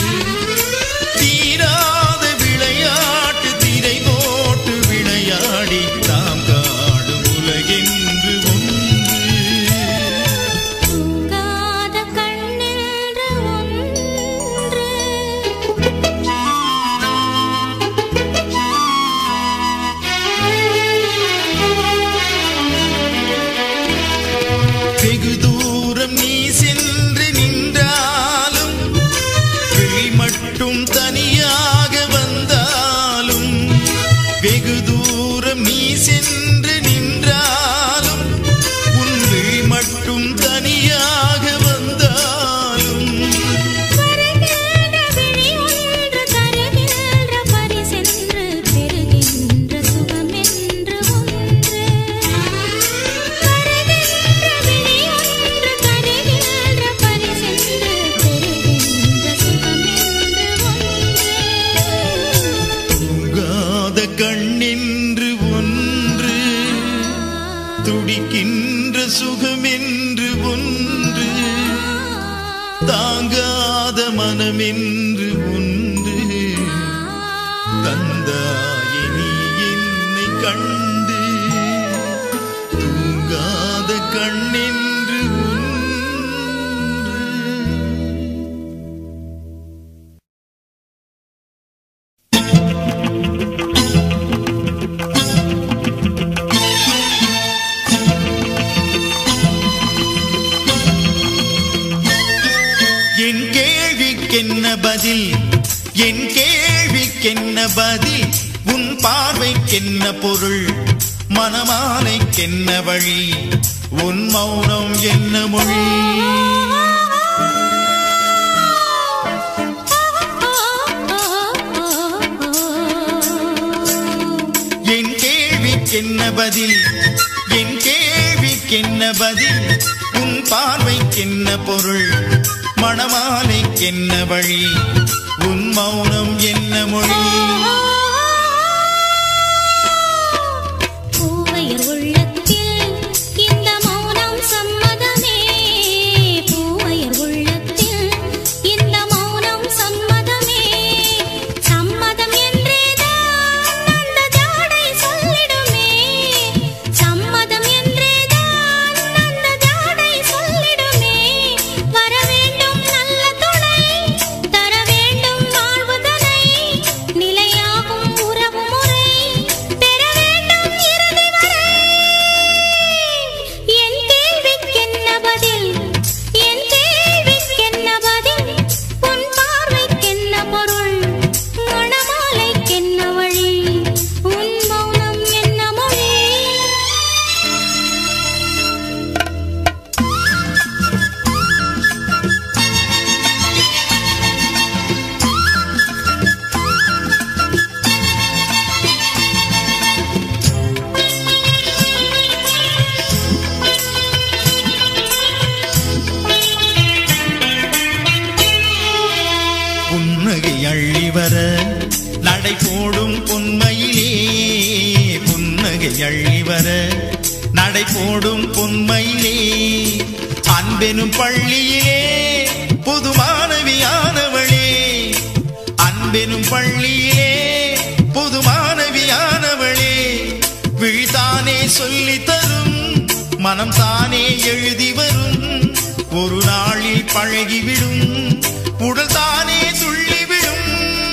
தீராத விளையாட்டு திரை போட்டு விளையாடி நாம் காடும் உலகென்று ஒன்று தூங்காத கண்ணென்று ஒன்று வெகு தூரம் நீ சென்று நின்றாலும் விழி மட்டும் தனியாக வந்தாலும் வெகு தூரம் நீ சென்று நின்றாலும் உன் விழி மட்டும் தனியாக வந்தாலும் வருகின்ற விழி ஒன்று தருகின்ற பரிசென்று பெறுகின்ற சுகமென்று ஒன்று வருகின்ற விழி ஒன்று தருகின்ற பரிசென்று பெறுகின்ற சுகமென்று ஒன்று தூங்காத கண்ணென்று ஒன்று துடிக்கின்ற சுகமென்று ஒன்று தாங்காத மனமென்று ஒன்று தந்தாயே நீ என்னை கண்டு தூங்காத கண்ணென்று ஒன்று என் கேள்விக்கென்ன பதில் என் கேள்விக்கென்ன பதில் உன் பார்வைக்கென்ன பொருள் மனமாலைக்கென்ன வழி உன் மௌனம் என்ன மொழி என் கேள்விக்கென்ன பதில் என் கேள்விக்கென்ன பதில் உன் பார்வைக்கென்ன பொருள் மணமாலைக்கென்ன வழி உன் மௌனம் என்ன மொழி பூவையர் உள்ளத்தில் இந்த மௌனம் சம்மதமே பூவையர் உள்ளத்தில் இந்த மௌனம் சம்மதமே சம்மதம் என்றேதான் அந்த ஜாடை சொல்லிடுமே சம்மதம் என்றேதான் அந்த ஜாடை சொல்லிடுமே வர வேண்டும் நல்ல துணை தர வேண்டும் வாழ்வுதனை நிலையாக புன்னகை அள்ளி வர நடை போடும் பொன்மையிலே புன்னகை அள்ளி வர நடை போடும் பொன்மையிலே அன்பெனும் பள்ளியிலே புது மாணவியானவளே அன்பெனும் பள்ளியிலே புது மாணவியானவளே விழித்தானே சொல்லி தரும் மனம் தானே எழுதி வரும் ஒரு நாளில் பழகிவிடும் உடல் தானே துள்ளிவிடும்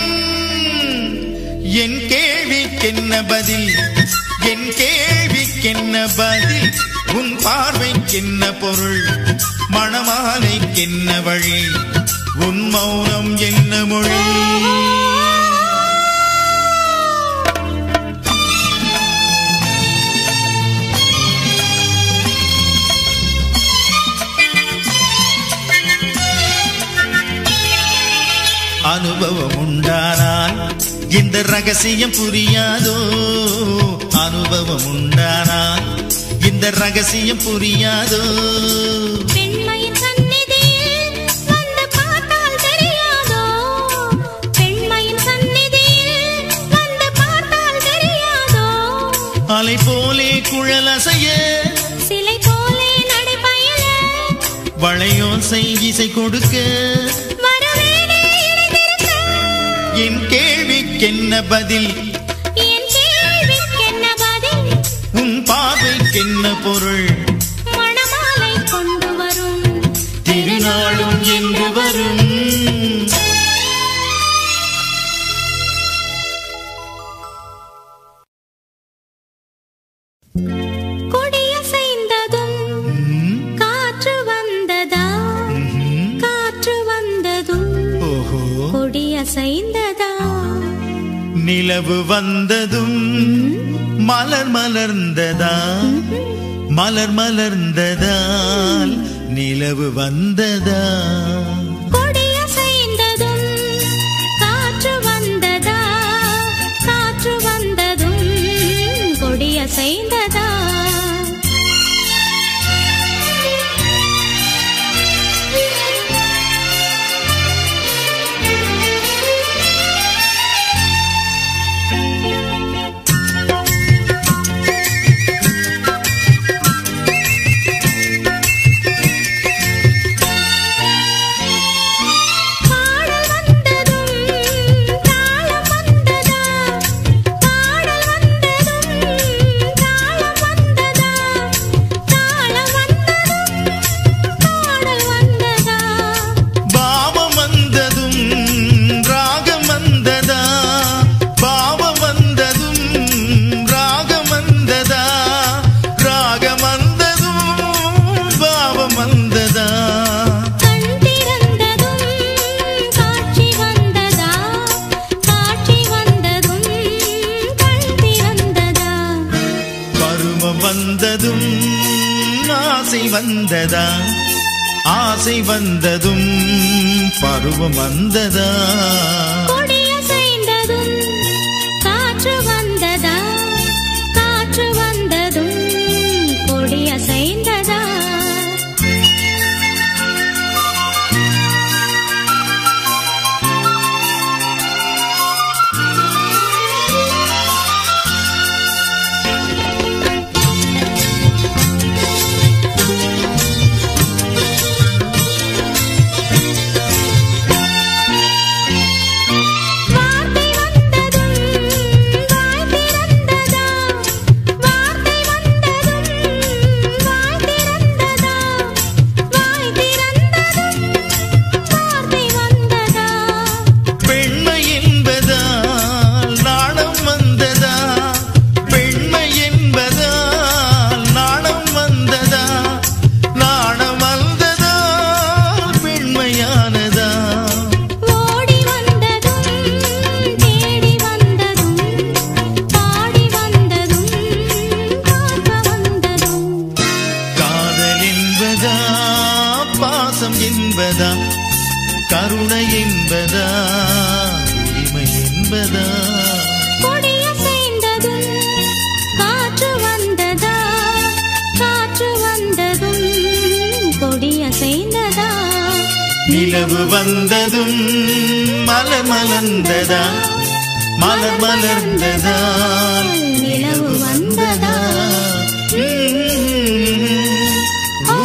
என் கேள்விக்கென்ன பதில் என் கேள்விக்கென்ன பதில் உன் பார்வைக்கென்ன பொருள் மணமாலைக்கென்ன வழி உன் மௌனம் என்ன மொழி அனுபவம் உண்டானால் இந்த ரகசியம் புரியாதோ அனுபவம் உண்டானால் இந்த ரகசியம் புரியாதோ பெண்மையின் சந்நிதியில் வந்து பார்த்தால் தெரியாதோ பெண்மையின் சந்நிதியில் வந்து பார்த்தால் தெரியாதோ அலை போலே குழலசைய சிலை போலே நடைபயல வளையோசை இசை கொடுக்க வரவேனே இடைநிறுத்த என் கேள்விக்கென்ன பதில் என் கேள்விக்கென்ன பதில் உன் பார்வைக்கென்ன பொருள் மணமாலை கொண்டு வரும் திருநாளும் என்று வரும் கொடியசைந்ததும் ம், காற்று வந்ததா ம்ஹும். காற்று வந்ததும் ஓஹோ கொடியசைந்ததா நிலவு வந்ததும் மலர் மலர்ந்ததா மலர் மலர்ந்ததால் நிலவு வந்ததா கொடியசைந்ததும் காற்று வந்ததா காற்று வந்ததும் கொடியசைந்ததா பாடல் வந்ததும் தாளம் வந்ததா பாடல் வந்ததும் தாளம் வந்ததா தாளம் வந்ததும் பாடல் வந்ததா பாவம் வந்ததும் ராகம் வந்ததா பாவம் வந்ததும் ராகம் வந்ததா ராகம் வந்ததும் பாவம் வந்ததா கண் திறந்ததும் காட்சி வந்ததா காட்சி வந்ததும் கண் திறந்ததா பருவம் வந்ததும் ஆசை வந்ததா ஆசை வந்ததும் பருவம் வந்ததா கொடியசைந்ததும் காற்று வந்ததா காற்று வந்ததும் கொடியசைந்ததா வார்த்தை வந்ததும் வாய் திறந்ததா வார்த்தை வந்ததும் வாய் திறந்ததா வாய் திறந்ததும் வார்த்தை வந்ததா பெண்மை என்பதால் நாணம் வந்ததா பெண்மை என்பதால் நாணம் வந்ததா நாணம் வந்ததால் பெண்மையானதா ஓடி வந்ததும் தேடி வந்ததும் பாடி வந்ததும் பார்க்க வந்ததும் காதல் என்பதா பாசம் என்பதா கருணை என்பதா உரிமை என்பதா கொடியசைந்ததும் காற்று வந்ததா காற்று வந்ததும் கொடியசைந்ததா நிலவு நிலவு வந்ததும் மலர் மலர்ந்ததா மலர் மலர்ந்ததா நிலவு வந்ததா ஓ,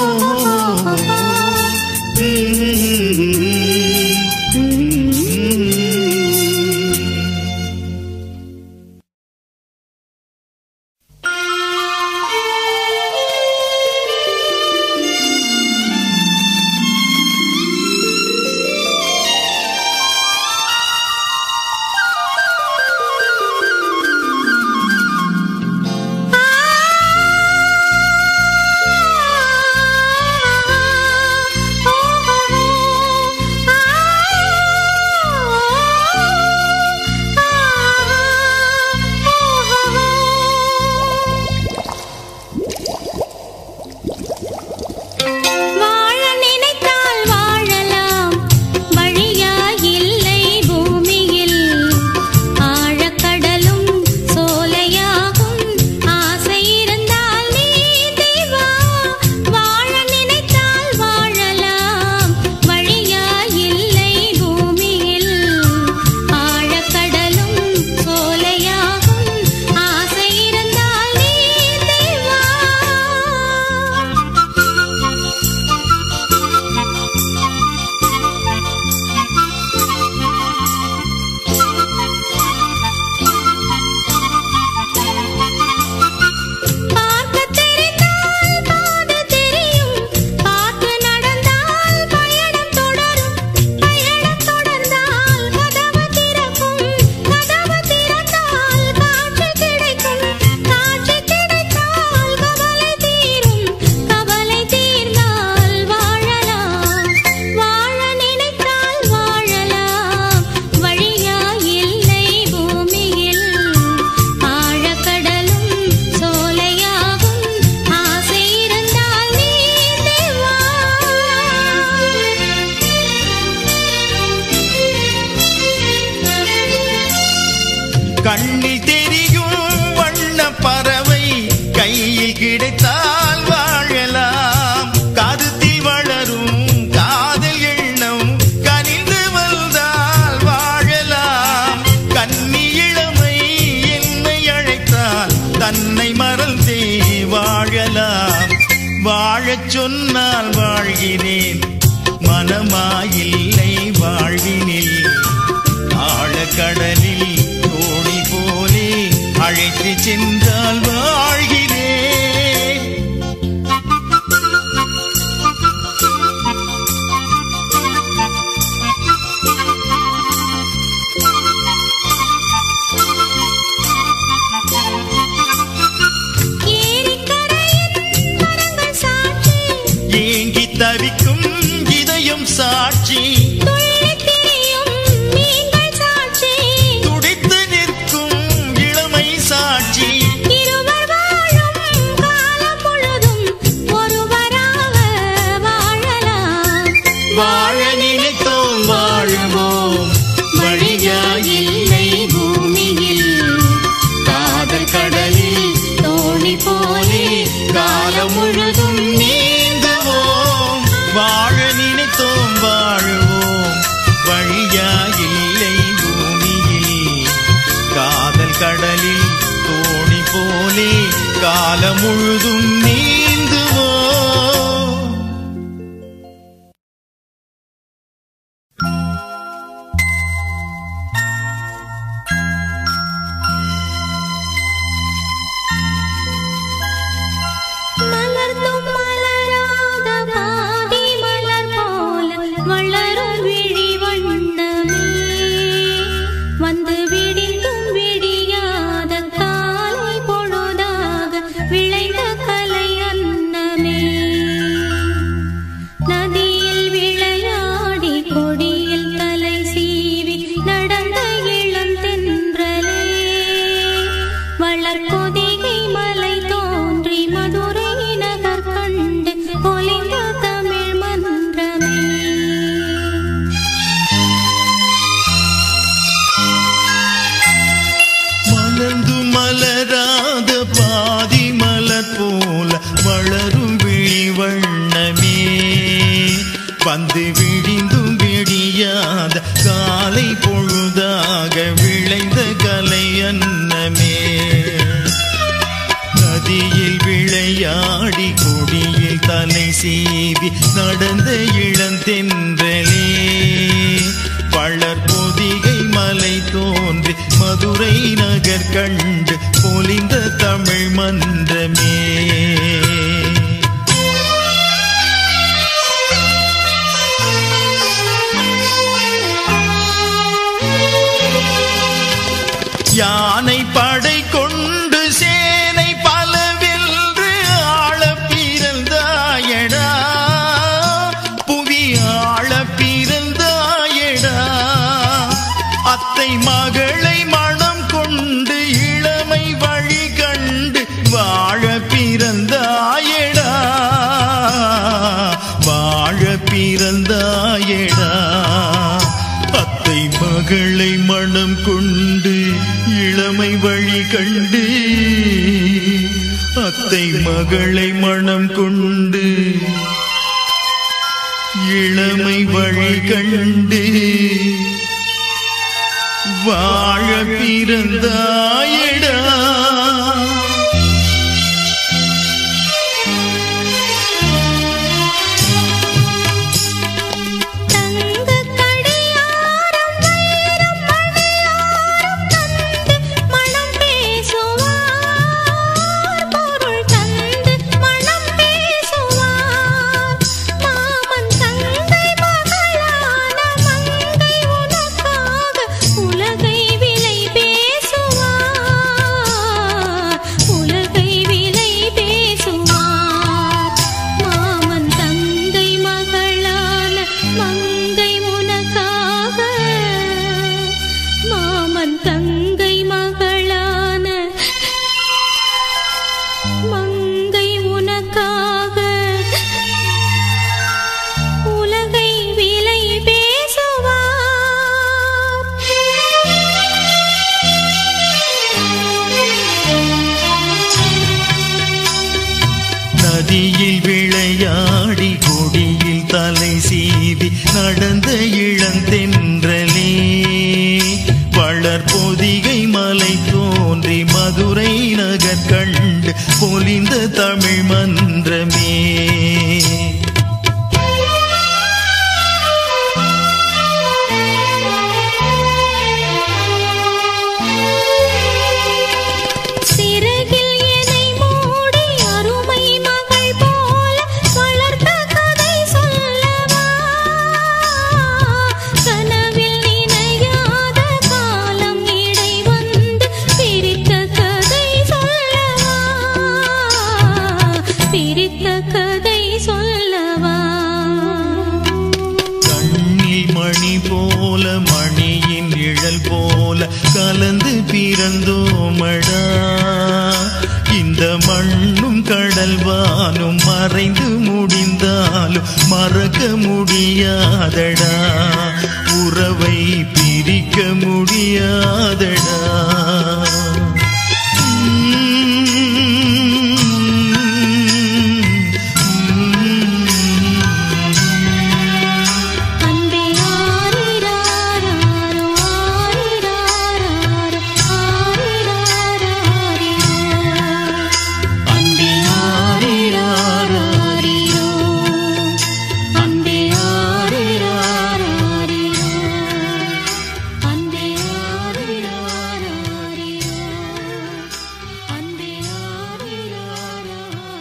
வாழ நினைத்தால் வாழலாம் வழியா இல்லை பூமியில் ஆழக்கடலும் சோலையாகும் ஆசை இருந்தால் நீந்தி வா வாழ நினைத்தால் வாழலாம் வழியா இல்லை பூமியில் ஆழக்கடலும் சோலையாகும் ஆசை இருந்தால் நீந்தி வா பார்க்க தெரிந்தால் பாதை தெரியும் பார்த்து நடந்தால் பயணம் தொடரும் பயணம் தொடர்ந்தால் கதவு திறக்கும் கதவு திறந்தால் காட்சி கிடைக்கும் காட்சி கிடைத்தால் கவலை தீரும் கவலை தீர்ந்தால் வாழலாம் வாழ நினைத்தால் வாழலாம் வழியா இல்லை பூமியில் ஆழக்கடலும் சோலையாகும் ஆசை இருந்தால் நீந்தி வா கண்ணில் தெரியும் வண்ண பறவை கையில் கிடைத்தால் வாழலாம் கருத்தில் வளரும் காதல் எண்ணம் கனிந்து வந்தால் வாழலாம் கன்னி இளமை என்னை அழைத்தால் தன்னை மறந்தே வாழலாம் வாழச் சொன்னால் வாழ்கிறேன் மனமாயில்லை வாழ்வினில் ஆழக்கடலில் தோணி போலே அழைத்து சென்றால் வாழ்கிறேன் ஏரிக்கரையின் மரங்கள் சாட்சி ஏங்கி தவிக்கும் இதயம் சாட்சி துள்ளித் திரியும் மீன்கள் சாட்சி துடித்து நிற்கும் இளமை சாட்சி இருவர் வாழும் காலம் முழுதும் ஒருவராக வாழலாம் வாழ நினைத்தோம் வாழுவோம் வழியா இல்லை பூமியில் காதல் கடலில் தோணி போலே காலம் முழுதும் நீந்துவோம் வாழ நினைத்தோம் வாழுவோம் வழியா இல்லை பூமியில் காதல் கடலில் தோணி போலே காலம் முழுதும் நீந்துவோம் மலர்ந்தும் மலராத பாதி மலர் போல வளரும் விழி வண்ணமே வந்து விடிந்தும் விடியாத காலை பொழுதாக விளைந்த கலை அன்னமே நதியில் விளையாடி கொடியில் தலை சீவி நடந்த இளம் தென்றலே வளர்பொதிகை மலை தோன்றி மதுரை நகர் கண்டு பொலிந்த தமிழ் மன்றமே மலர்ந்து மலராத பாதி மலர் போல வளரும் விழி வண்ணமே வந்து விழிந்தும் விழி காலை பொழுதாக விளைந்த கலை அன்னமே நதியில் விளையாடி கொடியில் தலை சீவி நடந்த இளந்தென்றலே பழர் பொதிகை மலை தோன்றி மதுரை நகர் கண்டு பொலிந்த தமிழ் மன்றமே யானை படை கொண்டு சேனை பலவென்று ஆள பிறந்தாயடா புவி ஆள பிறந்தாயடா அத்தை மகளை மனம் கொண்டு இளமை வழி கண்டு வாழ பிறந்தாயடா வாழ பிறந்தாயடா அத்தை மகளை மனம் கொண்டு இளமை வழி கண்டு அத்தை மகளை மனம் கொண்டு இளமை வழி கண்டு வாழ பிறந்தாயடா தங்க கடியாரம் வைரம் மணியாரம் தந்து மனம் பேசுவார் பொருள் தந்து மனம் பேசுவார் மாமன் தங்கை மகளான மங்கை உனக்காக உலகை விலை பேசுவார் உலகை விலை பேசுவார் மாமன் தங்கை மகளான மங்கை உனக்காக மாமன் தங்கை மகளான மங்கை உனக்காக உலகை விலை பேசுவார் நதியில் விளையாடி கொடியில் தலை சீவி நடந்த இளந்தென்றலே வளர் பொதிகை மலை தோன்றி மதுரை நகர் கண்டு பொலிந்த தமிழ் மன்றமே சிறகில் என்னை மூடி அருமை மகள் போல வளர்த்த கதை சொல்லவா கனவில் நினையாத காலம் இடை வந்து பிரித்த கதை சொல்லவா பிரித்த கதை சொல்லவா கண்ணில் மணி போல மணியின் நிழல் போல கலந்து பிறந்தோமடா இந்த மண்ணும் கடல் வானும் மறைந்து முடிந்தாலும் மறக்க முடியாதடா உறவை பிரிக்க முடியாதடா அன்பே ஆரிராரோ ஆரிராரோ ஆரிராரோ அன்பே ஆரிராரோ அன்பே ஆரிராரோ அன்பே ஆரிராரோ அன்பே ஆரிராரோ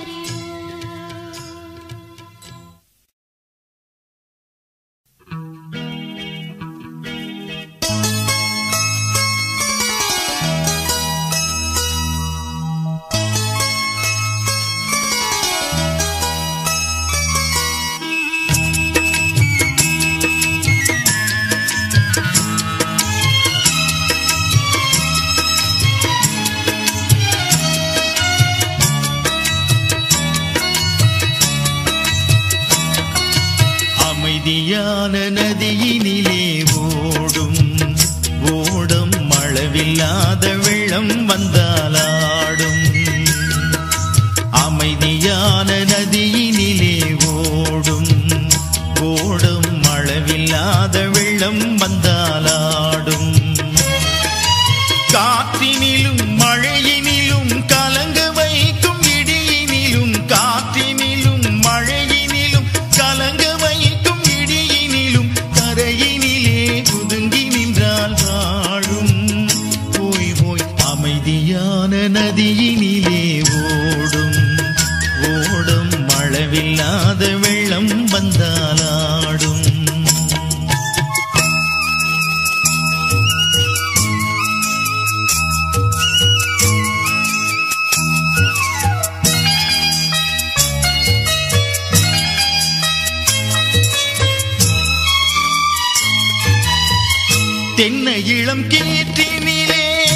அமைதியான நதியினிலே ஓடும் ஓடும் அளவில்லாத வெள்ளம் வந்தாலாடும் அமைதியான நதியினிலே ஓடும் ஓடும் அளவில்லாத வெள்ளம் வந்தாலாடும் வந்தாலாடும் காற்றினிலும் மழையினிலும் கலங்க வைக்கும் இடியினிலும் காற்றினிலும் மழையினிலும் கலங்க வைக்கும் இடியினிலும் கரையினிலே ஒதுங்கி நின்றால் வாழும் போய் போய் அமைதியான நதியினிலே ஓடும் ஓடும் அளவில்லாத வெள்ளம் வந்தாலாடும் தென்னை இளம் கீற்றினிலே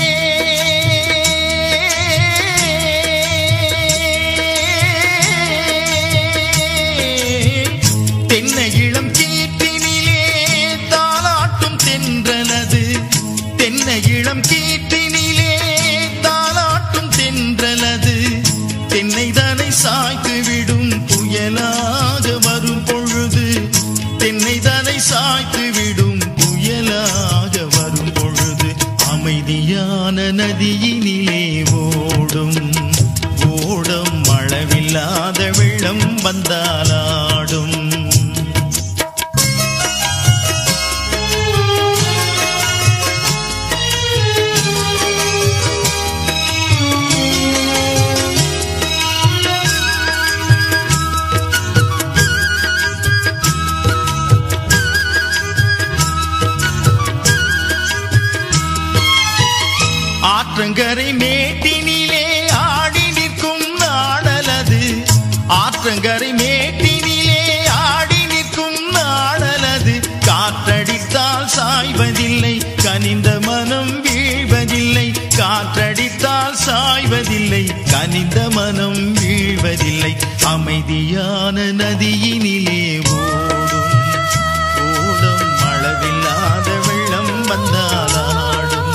தென்னை இளம் கீற்றினிலே தாலாட்டும் தென்றலது தென்னை இளம் கீற்றினிலே தாலாட்டும் தென்றலது தென்னை தானை சாய்த்து விடும் புயலாக வரும் பொழுது தென்னை தானை சாய்த்து விடும் புயலாக வரும் பொழுது அமைதியான நதியினிலே ஓடும் ஓடும் அளவில்லாத வெள்ளம் வந்தாலாடும் ஆற்றங்கரை மேட்டினிலே ஆடி நிற்கும் நாடலது ஆற்றங்கரை மேட்டினிலே ஆடி நிற்கும் நாடலது காற்றடித்தால் சாய்வதில்லை கனிந்த மனம் வீழ்வதில்லை காற்றடித்தால் சாய்வதில்லை கனிந்த மனம் வீழ்வதில்லை அமைதியான நதியினிலே ஓடும் ஓடும் அளவில்லாத வெள்ளம் வந்தாலாடும்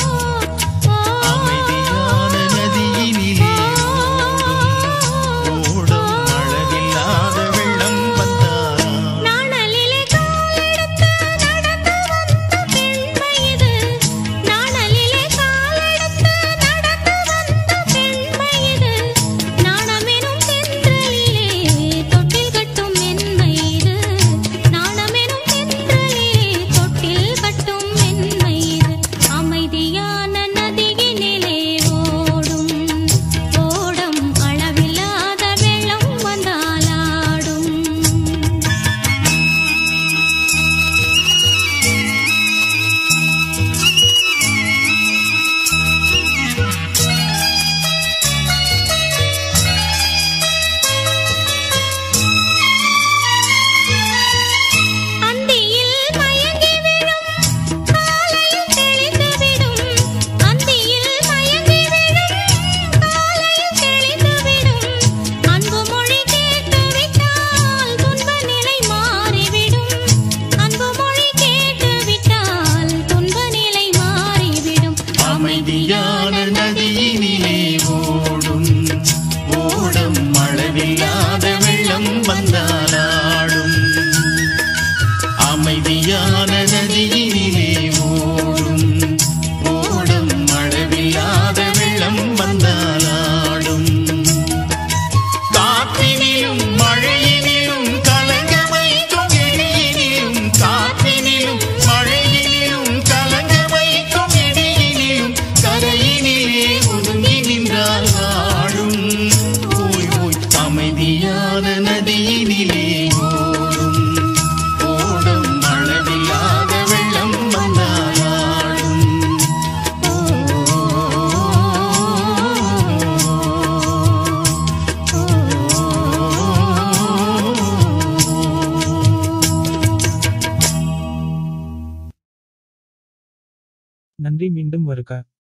அமைதியான நதியினிலே ஓடும் ஓடும் அளவில்லாத வெள்ளம் வந்தாலாடும் நாணலிலே காலெடுத்து நடந்து வந்த பெண்மை இது நாணலிலே காலெடுத்து நடந்து வந்த பெண்மை இது நாணமெனும் தென்றலிலே தொட்டில் கட்டும் மென்மை இது நாணமெனும் தென்றலிலே தொட்டில் கட்டும் மென்மை இது அமைதியான நதியினிலே ஓடும் ஓடம் அளவில்லாத வெள்ளம் வந்தாலாடும் அந்தியில் மயங்கி விழும் காலையில் தெளிந்து விடும் அந்தியில் மயங்கி விழும் காலையில் தெளிந்து விடும் அன்பு மொழி கேட்டு விட்டால் துன்ப நிலை மாறிவிடும் அன்பு மொழி கேட்டு விட்டால் துன்ப நிலை மாறிவிடும் அமைதியான நதியினிலே ஓடும் ஓடும் அளவில்லாத வெள்ளம் வந்தாலாடும் அமைதியான நதியினிலே ஓடும் ஓடும் அளவில்லாத வெள்ளம் வந்தாலாடும் காற்றினிலும் மழையினிலும் கலங்க வைக்கும் இடியினிலும் காற்றினிலும் மழையினிலும் கலங்க வைக்கும் இடியினிலும் கரையினிலே ஒதுங்கி நின்றால் வாழும் ஓய் ஓய் அமைதியான நதியினிலே ஓடும் ஓடும் அளவில்லாத வெள்ளம் வந்தாலாடும் நன்றி மீண்டும் வருக